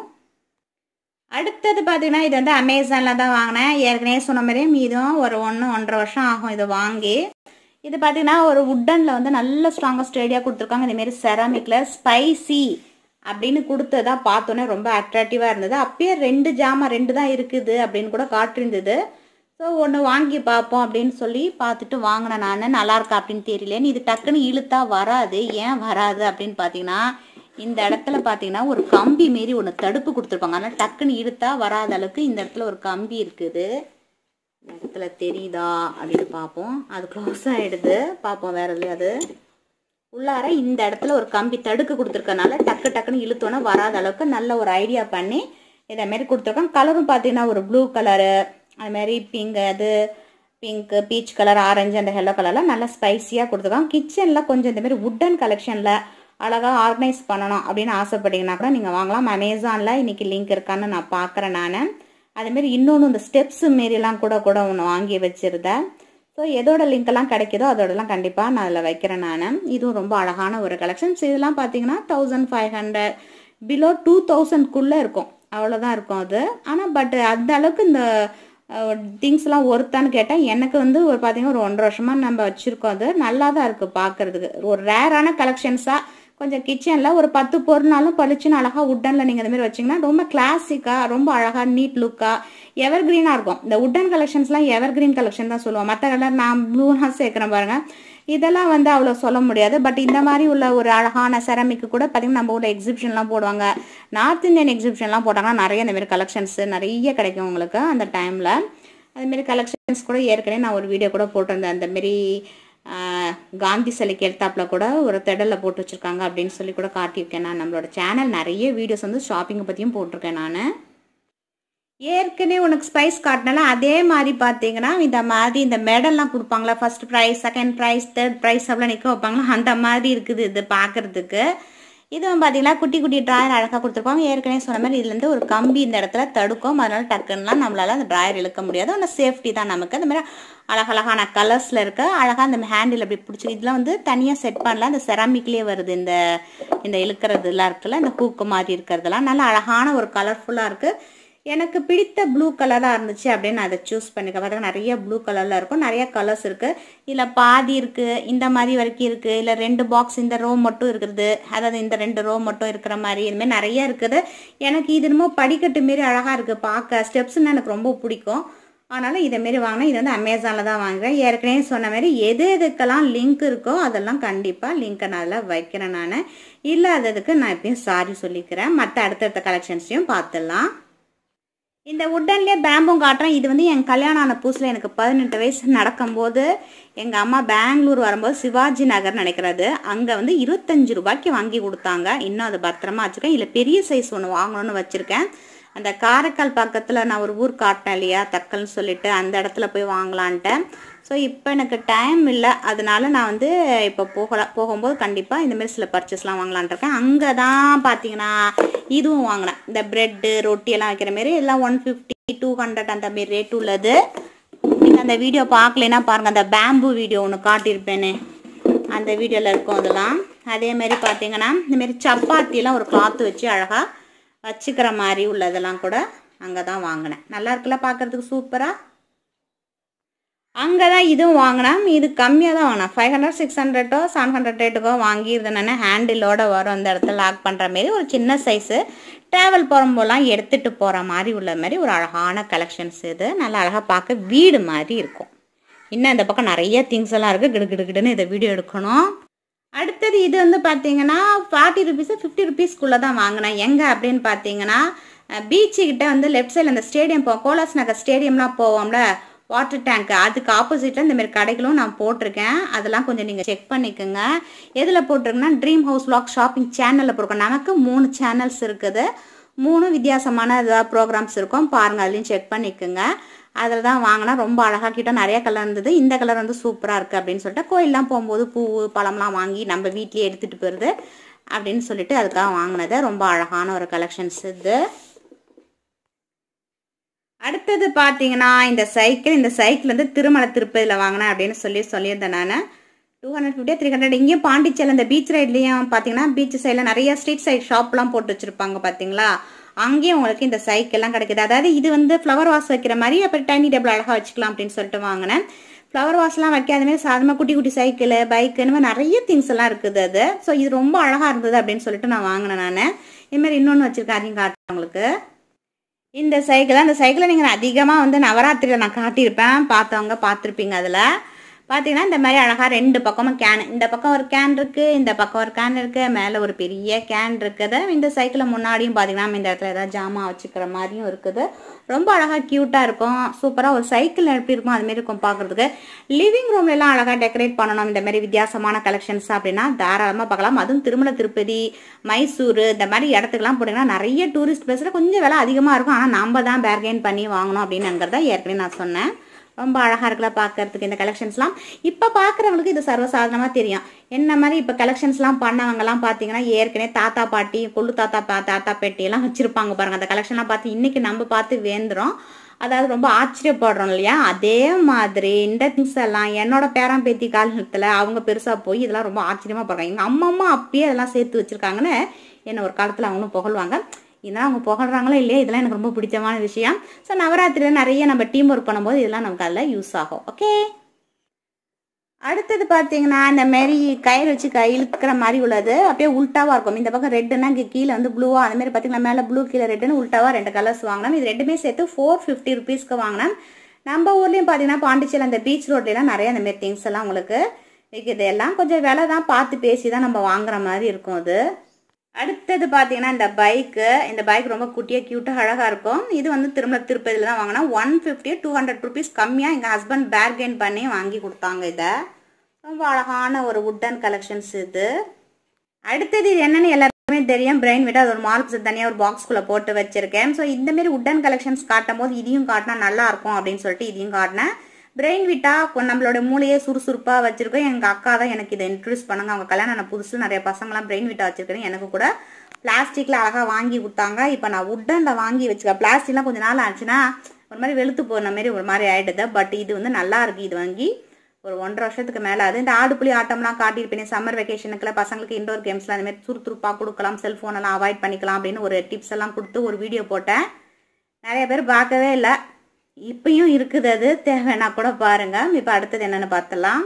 A: அடுத்தது பார்த்தீங்கன்னா இது வந்து அமேசானில் தான் வாங்கினேன் ஏற்கனவே சொன்ன மாதிரியே மீதும் ஒரு ஒன்று ஒன்றரை வருஷம் ஆகும் இதை வாங்கி இது பார்த்தீங்கன்னா ஒரு உட்டனில் வந்து நல்ல ஸ்ட்ராங்காக ஸ்டேடியாக கொடுத்துருக்காங்க இதேமாரி செராமிக்கில் ஸ்பைசி அப்படின்னு கொடுத்ததா பார்த்தோன்னே ரொம்ப அட்ராக்டிவாக இருந்தது அப்பயே ரெண்டு ஜாமான் ரெண்டு தான் இருக்குது அப்படின்னு கூட காட்டிருந்தது ஸோ ஒன்று வாங்கி பார்ப்போம் அப்படின்னு சொல்லி பார்த்துட்டு வாங்கினேன் நான் நல்லா இருக்கா அப்படின்னு தெரியலேன்னு இது டக்குன்னு இழுத்தா வராது ஏன் வராது அப்படின்னு பார்த்தீங்கன்னா இந்த இடத்துல பார்த்தீங்கன்னா ஒரு கம்பி மாரி ஒன்று தடுப்பு கொடுத்துருப்பாங்க ஆனால் டக்குன்னு இழுத்தா வராத அளவுக்கு இந்த இடத்துல ஒரு கம்பி இருக்குது இந்த இடத்துல தெரியுதா அப்படின்னு பார்ப்போம் அது க்ளோஸ் ஆகிடுது பார்ப்போம் வேற எதுலையாவது உள்ளார இந்த இடத்துல ஒரு கம்பி தடுக்க கொடுத்துருக்கனால டக்கு டக்குன்னு இழுத்தோன்னே வராத அளவுக்கு நல்ல ஒரு ஐடியா பண்ணி இதை மாரி கொடுத்துருக்கோம் கலரும் பார்த்தீங்கன்னா ஒரு ப்ளூ கலரு அது மாதிரி பிங்க் அது பிங்க்கு பீச் கலர் ஆரஞ்சு அந்த எல்லோ கலர்லாம் நல்லா ஸ்பைசியாக கொடுத்துருக்காங்க கிச்சனில் கொஞ்சம் இந்த மாதிரி உட்டன் கலெக்ஷனில் அழகாக ஆர்கனைஸ் பண்ணணும் அப்படின்னு ஆசைப்பட்டீங்கன்னா கூட நீங்கள் வாங்கலாம் அமேசானில் இன்றைக்கி லிங்க் இருக்கான்னு நான் பார்க்குறேன் நான் அதேமாரி இன்னொன்று இந்த ஸ்டெப்ஸு மாரிலாம் கூட கூட ஒன்று வாங்கி வச்சுருந்தேன் ஸோ எதோட லிங்க்கெல்லாம் கிடைக்குதோ அதோடலாம் கண்டிப்பாக நான் அதில் வைக்கிறேன் நான் இதுவும் ரொம்ப அழகான ஒரு கலெக்ஷன்ஸ் இதெல்லாம் பார்த்தீங்கன்னா thousand five hundred below two தௌசண்ட்குள்ளே இருக்கும் அவ்வளோதான் இருக்கும் அது ஆனால் பட் அந்த அளவுக்கு இந்த திங்ஸ்லாம் ஒருத்தான்னு கேட்டால் எனக்கு வந்து ஒரு பார்த்தீங்கன்னா ஒரு ஒன்றரை வருஷமாக நம்ம வச்சுருக்கோம் அது நல்லா தான் இருக்குது பார்க்குறதுக்கு ஒரு ரேரான கலெக்ஷன்ஸாக கொஞ்சம் கிச்சனில் ஒரு பத்து பொருள்னாலும் பளிச்சுன்னு அழகாக உட்டனில் நீங்கள் இந்த மாதிரி வச்சிங்கன்னா ரொம்ப கிளாசிக்காக ரொம்ப அழகாக நீட் லுக்காக எவர் க்ரீனாக இருக்கும் இந்த உட்டன் கலெக்ஷன்ஸ்லாம் எவர் க்ரீன் கலெக்ஷன் தான் சொல்லுவோம் மற்ற கலர் நான் ப்ளூலாம் சேர்க்குறேன் பாருங்கள் இதெல்லாம் வந்து அவ்வளோ சொல்ல முடியாது பட் இந்த மாதிரி உள்ள ஒரு அழகான செரமிக்கு கூட பார்த்திங்கன்னா நம்ம ஊரில் எக்ஸிபிஷன்லாம் போடுவாங்க நார்த் இந்தியன் எக்ஸிபிஷன்லாம் போட்டாங்கன்னா நிறைய இந்த மாதிரி கலெக்ஷன்ஸ் நிறைய கிடைக்கும் உங்களுக்கு அந்த டைமில் அதுமாரி கலெக்ஷன்ஸ் கூட ஏற்கனவே நான் ஒரு வீடியோ கூட போட்டிருந்தேன் அந்தமாரி காந்தி சிலைக்கு எடுத்தாப்பில் கூட ஒரு திடலில் போட்டு வச்சுருக்காங்க அப்படின்னு சொல்லி கூட காட்டியிருக்கேன் நான் நம்மளோட சேனல் நிறைய வீடியோஸ் வந்து ஷாப்பிங்கை பற்றியும் போட்டிருக்கேன் நான் ஏற்கனவே உனக்கு ஸ்பைஸ் காட்டினால அதே மாதிரி பார்த்தீங்கன்னா இந்த மாதிரி இந்த மெடல்லாம் கொடுப்பாங்களா first prize second prize third prize அப்படிலாம் நிற்க வைப்பாங்களா அந்த மாதிரி இருக்குது இது பார்க்குறதுக்கு இதுவும் பார்த்தீங்கன்னா குட்டி குட்டி ட்ராயர் அழகாக கொடுத்துருப்பாங்க ஏற்கனவே சொன்ன மாதிரி இதுலேருந்து ஒரு கம்பி இந்த இடத்துல தடுக்கும் அதனால டக்குன்னுலாம் நம்மளால அந்த ட்ராயர் இழுக்க முடியாது ஆனால் சேஃப்டி தான் நமக்கு அந்த மாதிரி அழகழகான கலர்ஸில் இருக்க அழகாக அந்த ஹேண்டில் அப்படி பிடிச்சி இதெல்லாம் வந்து தனியாக செட் பண்ணல அந்த செராமிக்லேயே வருது இந்த இந்த இழுக்கிறதுலாம் இருக்குல்ல இந்த ஹூக்கு மாதிரி இருக்கிறதெல்லாம் நல்லா அழகான ஒரு கலர்ஃபுல்லாக இருக்குது எனக்கு பிடித்த ப்ளூ கலராக இருந்துச்சு அப்படின்னு நான் அதை சூஸ் பண்ணிக்க பார்த்தா நிறைய ப்ளூ கலரில் இருக்கும் நிறைய கலர்ஸ் இருக்குது இதில் பாதி இருக்குது இந்த மாதிரி வரைக்கும் இருக்குது இல்லை ரெண்டு பாக்ஸ் இந்த ரோ மட்டும் இருக்குது அதாவது இந்த ரெண்டு ரோ மட்டும் இருக்கிற மாதிரி இதுமாரி நிறைய இருக்குது எனக்கு இது என்னமோ படிக்கட்டு மாரி அழகாக இருக்குது பார்க்க ஸ்டெப்ஸ்ன்னு எனக்கு ரொம்ப பிடிக்கும் அதனால் இதேமாரி வாங்கினேன் இது வந்து அமேசானில் தான் வாங்குறேன் ஏற்கனவே சொன்ன மாதிரி எது எதுக்கெல்லாம் லிங்க் இருக்கோ அதெல்லாம் கண்டிப்பாக லிங்க்கை நான் அதில் வைக்கிறேன் நான் இல்லாததுக்கு நான் எப்பயும் சாரி சொல்லிக்கிறேன் மற்ற அடுத்தடுத்த கலெக்ஷன்ஸையும் பார்த்துடலாம் இந்த உட்டன்லேயே பேம்பும் காட்டுறேன் இது வந்து என் கல்யாணம் ஆன புதுசில் எனக்கு பதினெட்டு வயசு நடக்கும்போது எங்கள் அம்மா பெங்களூர் வரும்போது சிவாஜி நகர் நினைக்கிறது அங்கே வந்து இருபத்தஞ்சு ரூபாய்க்கு வாங்கி கொடுத்தாங்க இன்னும் அதை பத்திரமா வச்சுருக்கேன் இல்லை பெரிய சைஸ் ஒன்று வாங்கணும்னு வச்சுருக்கேன் அந்த காரைக்கால் பக்கத்தில் நான் ஒரு ஊர் காட்டினேன் இல்லையா தக்கல்னு சொல்லிட்டு அந்த இடத்துல போய் வாங்கலான்ட்டேன் ஸோ இப்போ எனக்கு டைம் இல்லை அதனால நான் வந்து இப்போ போகலாம் போகும்போது கண்டிப்பாக இந்தமாரி சில பர்ச்சேஸ்லாம் வாங்கலான் இருக்கேன் அங்கே தான் பார்த்தீங்கன்னா இதுவும் வாங்கினேன் இந்த ப்ரெட்டு ரொட்டி எல்லாம் வைக்கிற மாரி எல்லாம் ஒன் ஃபிஃப்டி டூ ஹண்ட்ரட் அந்த மாரி ரேட் உள்ளது நீங்கள் அந்த வீடியோ பார்க்கலைன்னா பாருங்கள் அந்த பேம்பு வீடியோ ஒன்று காட்டியிருப்பேனே அந்த வீடியோவில் இருக்கும் அதெல்லாம் அதேமாரி பார்த்தீங்கன்னா இந்தமாரி சப்பாத்திலாம் ஒரு கிளாத்து வச்சு அழகாக வச்சுக்கிற மாதிரி உள்ளதெல்லாம் கூட அங்கே தான் வாங்கினேன் நல்லா இருக்குல்ல பார்க்குறதுக்கு சூப்பராக அங்கே தான் இதுவும் வாங்கினேன் இது கம்மியாக தான் வாங்கினேன் ஃபைவ் ஹண்ட்ரட் சிக்ஸ் ஹண்ட்ரட்டோ செவன் ஹண்ட்ரட் ரேட்டுக்கோ வாங்கியிருந்தேன் நான் ஹேண்டிலோட வரும் அந்த இடத்துல லாக் பண்ணுற மாரி ஒரு சின்ன சைஸு ட்ராவல் போகும்போதெல்லாம் எடுத்துகிட்டு போகிற மாதிரி உள்ள மாதிரி ஒரு அழகான கலெக்ஷன்ஸ் இது நல்லா அழகாக பார்க்க வீடு மாதிரி இருக்கும் இன்னும் இந்த பக்கம் நிறைய திங்ஸ் எல்லாம் இருக்குது கிடு கிடு கிடுன்னு இதை வீடியோ எடுக்கணும் அடுத்தது இது வந்து பார்த்தீங்கன்னா ஃபார்ட்டி ருபீஸு ஃபிஃப்டி ருபீஸ்க்குள்ளே தான் வாங்கினேன் எங்கே அப்படின்னு பார்த்தீங்கன்னா பீச்சுக்கிட்ட வந்து லெஃப்ட் சைடில் அந்த ஸ்டேடியம் போ கோலாஸ் நகர் ஸ்டேடியம்லாம் போவோம்ல வாட்டர் டேங்க் அதுக்கு ஆப்போசிட்டில் இந்த மாதிரி கடைகளும் நான் போட்டிருக்கேன் அதெல்லாம் கொஞ்சம் நீங்கள் செக் பண்ணிக்கோங்க எதில் போட்டிருக்கேன்னா ட்ரீம் ஹவுஸ் வ்ளாக் ஷாப்பிங் சேனலில் போட்டிருக்கோம் நமக்கு மூணு சேனல்ஸ் இருக்குது மூணு வித்தியாசமான இதாக ப்ரோக்ராம்ஸ் இருக்கும் பாருங்கள் அதுலேயும் செக் பண்ணிக்கோங்க அதில் தான் வாங்கினா ரொம்ப அழகாக கிட்ட நிறைய கலர் இருந்தது இந்த கலர் வந்து சூப்பராக இருக்குது அப்படின்னு சொல்லிட்டு கோயிலெலாம் போகும்போது பூ பழம்லாம் வாங்கி நம்ம வீட்லேயே எடுத்துகிட்டு போகிறது அப்படின்னு சொல்லிட்டு அதுக்காக வாங்கினது ரொம்ப அழகான ஒரு கலெக்ஷன்ஸ் இது அடுத்தது பார்த்தீங்கன்னா இந்த சைக்கிள் இந்த சைக்கிள் வந்து திருமண திருப்பதியில் வாங்கினேன் அப்படின்னு சொல்லி சொல்லியிருந்தேன் நான் டூ ஹண்ட்ரட் ஃபிஃப்டியா த்ரீ ஹண்ட்ரட் இங்கேயும் பாண்டிச்சேரி இந்த பீச் ரைட்லேயும் பார்த்தீங்கன்னா பீச் சைடில் நிறைய ஸ்ட்ரீட் சைட் ஷாப்லாம் போட்டு வச்சுருப்பாங்க பார்த்தீங்களா அங்கேயும் உங்களுக்கு இந்த சைக்கிள்லாம் கிடைக்குது அதாவது இது வந்து ஃப்ளவர் வாஸ் வைக்கிற மாதிரி அப்புறம் டைனி டேபிள் அழகாக வச்சுக்கலாம் அப்படின்னு சொல்லிட்டு வாங்கினேன் ஃப்ளவர் வாஷ்லாம் வைக்காத மாதிரி சாதாரணமாக குட்டி குட்டி சைக்கிள் பைக்கு இந்த மாதிரி நிறைய திங்ஸ் எல்லாம் இருக்குது அது ஸோ இது ரொம்ப அழகாக இருந்தது அப்படின்னு சொல்லிட்டு நான் வாங்கினேன் நான் இதுமாரி இன்னொன்று வச்சுருக்கேன் அதையும் காட்டுறேன் உங்களுக்கு இந்த சைக்கிள் அந்த சைக்கிளை நீங்கள் அதிகமாக வந்து நவராத்திரியில் நான் காட்டியிருப்பேன் பார்த்தவங்க பார்த்துருப்பீங்க அதில் பார்த்தீங்கன்னா இந்த மாதிரி அழகாக ரெண்டு பக்கமும் கேன் இந்த பக்கம் ஒரு கேன் இருக்குது இந்த பக்கம் ஒரு கேன் இருக்குது மேலே ஒரு பெரிய கேன் இருக்குது இந்த சைக்கிளை முன்னாடியும் பார்த்தீங்கன்னா இந்த இடத்துல ஏதாவது ஜாமான் வச்சுக்கிற மாதிரியும் இருக்குது ரொம்ப அழகாக க்யூட்டாக இருக்கும் சூப்பராக ஒரு சைக்கிள் எப்படி இருக்கும் அதுமாரி இருக்கும் பார்க்குறதுக்கு லிவிங் ரூம்லலாம் அழகாக டெக்கரேட் பண்ணணும் இந்த மாதிரி வித்தியாசமான கலெக்ஷன்ஸ் அப்படின்னா தாராளமாக பார்க்கலாம் அதுவும் திருமல திருப்பதி மைசூர் இந்த மாதிரி இடத்துக்குலாம் போனீங்கன்னா நிறைய டூரிஸ்ட் பிளேஸில் கொஞ்சம் விலை அதிகமாக இருக்கும் ஆனால் நம்ம தான் பேர்கெயின் பண்ணி வாங்கணும் அப்படின்னுங்கிறத ஏற்கனவே நான் சொன்னேன் ரொம்ப அழகாக இருக்குல்ல பார்க்கறதுக்கு இந்த கலெக்ஷன்ஸ்லாம் இப்போ பார்க்குறவங்களுக்கு இது சர்வசாதாரணமாக தெரியும் என்ன மாதிரி இப்போ கலெக்ஷன்ஸ்லாம் பண்ணவங்கலாம் பார்த்தீங்கன்னா ஏற்கனவே தாத்தா பாட்டி கொள்ளு தாத்தா பா தாத்தா பேட்டியெல்லாம் வச்சுருப்பாங்க பாருங்கள் அந்த கலெக்ஷன்லாம் பார்த்து இன்றைக்கி நம்ம பார்த்து வேந்துடும் அதாவது ரொம்ப ஆச்சரியப்படுறோம் இல்லையா அதே மாதிரி இந்த திங்ஸ் எல்லாம் என்னோட பேரன் பேத்தி காலத்தில் அவங்க பெருசாக போய் இதெல்லாம் ரொம்ப ஆச்சரியமாக பார்க்குறாங்க எங்கள் அம்மா அம்மா அப்பயே அதெல்லாம் சேர்த்து வச்சுருக்காங்கன்னு என்ன ஒரு காலத்தில் அவங்களும் புகழ்வாங்க இதெல்லாம் அவங்க புகழ்றாங்களோ இல்லையா இதெல்லாம் எனக்கு ரொம்ப பிடிச்சமான விஷயம் ஸோ நவராத்திரியில் நிறைய நம்ம டீம் ஒர்க் பண்ணும்போது இதெல்லாம் நமக்கு அதில் யூஸ் ஆகும் ஓகே அடுத்தது பார்த்தீங்கன்னா இந்த மாரி கயிறு வச்சு கை இழுக்கிற மாதிரி உள்ளது அப்படியே உல்ட்டாவாக இருக்கும் இந்த பக்கம் ரெட்டுனா இங்கே கீழே வந்து ப்ளூவா அந்த மாதிரி பார்த்தீங்கன்னா மேலே ப்ளூ கீழே ரெட்டுன்னு உல்ட்டாவாக ரெண்டு கலர்ஸ் வாங்கினோம் இது ரெண்டுமே சேர்த்து ஃபோர் ஃபிஃப்டி ருபீஸ்க்கு வாங்கினோம் நம்ம ஊர்லேயும் பார்த்தீங்கன்னா பாண்டிச்சேரி அந்த பீச் ரோட்லாம் நிறைய அந்த மாதிரி திங்ஸ் எல்லாம் உங்களுக்கு விற்கிது எல்லாம் கொஞ்சம் விலை தான் பார்த்து பேசி தான் நம்ம வாங்குற மாதிரி இருக்கும் அது அடுத்தது பார்த்தீங்கன்னா இந்த பைக்கு இந்த பைக் ரொம்ப குட்டியாக க்யூட்டாக அழகாக இருக்கும் இது வந்து திரும்ப திருப்பதியில் தான் வாங்கினா one fifty two hundred rupees கம்மியாக எங்கள் ஹஸ்பண்ட் பேர்கெயின் பண்ணி வாங்கி கொடுத்தாங்க இதை ரொம்ப அழகான ஒரு உட்டன் கலெக்ஷன்ஸ் இது அடுத்தது இது என்னன்னு எல்லாருக்குமே தெரியும் பிரெயின் விட அது ஒரு மால்ப்ஸ் தனியாக ஒரு பாக்ஸ்குள்ளே போட்டு வச்சிருக்கேன் ஸோ இந்த மாதிரி உட்டன் கலெக்ஷன்ஸ் காட்டும் போது இதையும் காட்டினா நல்லா இருக்கும் அப்படின்னு சொல்லிட்டு இதையும் காட்டினேன் பிரெயின் விட்டா நம்மளோட மூளையே சுறுசுறுப்பாக வச்சிருக்கோம் எங்கள் அக்கா தான் எனக்கு இதை இன்ட்ரடியூஸ் பண்ணாங்க அவங்க கல்யாணம் ஆன புதுசு நிறைய பசங்களாம் பிரெயின் விட்டா வச்சிருக்கேன் எனக்கு கூட பிளாஸ்டிக்கில் அழகாக வாங்கி கொடுத்தாங்க இப்போ நான் உட்டனில் வாங்கி வச்சுக்கேன் பிளாஸ்டிக்லாம் கொஞ்சம் நாள் ஆச்சுன்னா ஒரு மாதிரி வெளுத்து போன மாதிரி ஒரு மாதிரி ஆயிடுது பட் இது வந்து நல்லா இருக்கு இது வாங்கி ஒரு ஒன்றரை வருஷத்துக்கு மேலே அது இந்த ஆடுப்புலி ஆட்டம்லாம் காட்டியிருப்பேன் சம்மர் வெக்கேஷனுக்குலாம் பசங்களுக்கு இண்டோர் கேம்ஸ்லாம் அந்த மாதிரி சுறுசுறுப்பாக கொடுக்கலாம் செல்ஃபோனெல்லாம் அவாய்ட் பண்ணிக்கலாம் அப்படின்னு ஒரு டிப்ஸ் எல்லாம் கொடுத்து ஒரு வீடியோ போட்டேன் நிறைய பேர் பார்க்கவே இல்லை இப்பயும் இருக்குது அது தேவைன்னா கூட பாருங்க இப்போ அடுத்தது என்னன்னு பார்த்தலாம்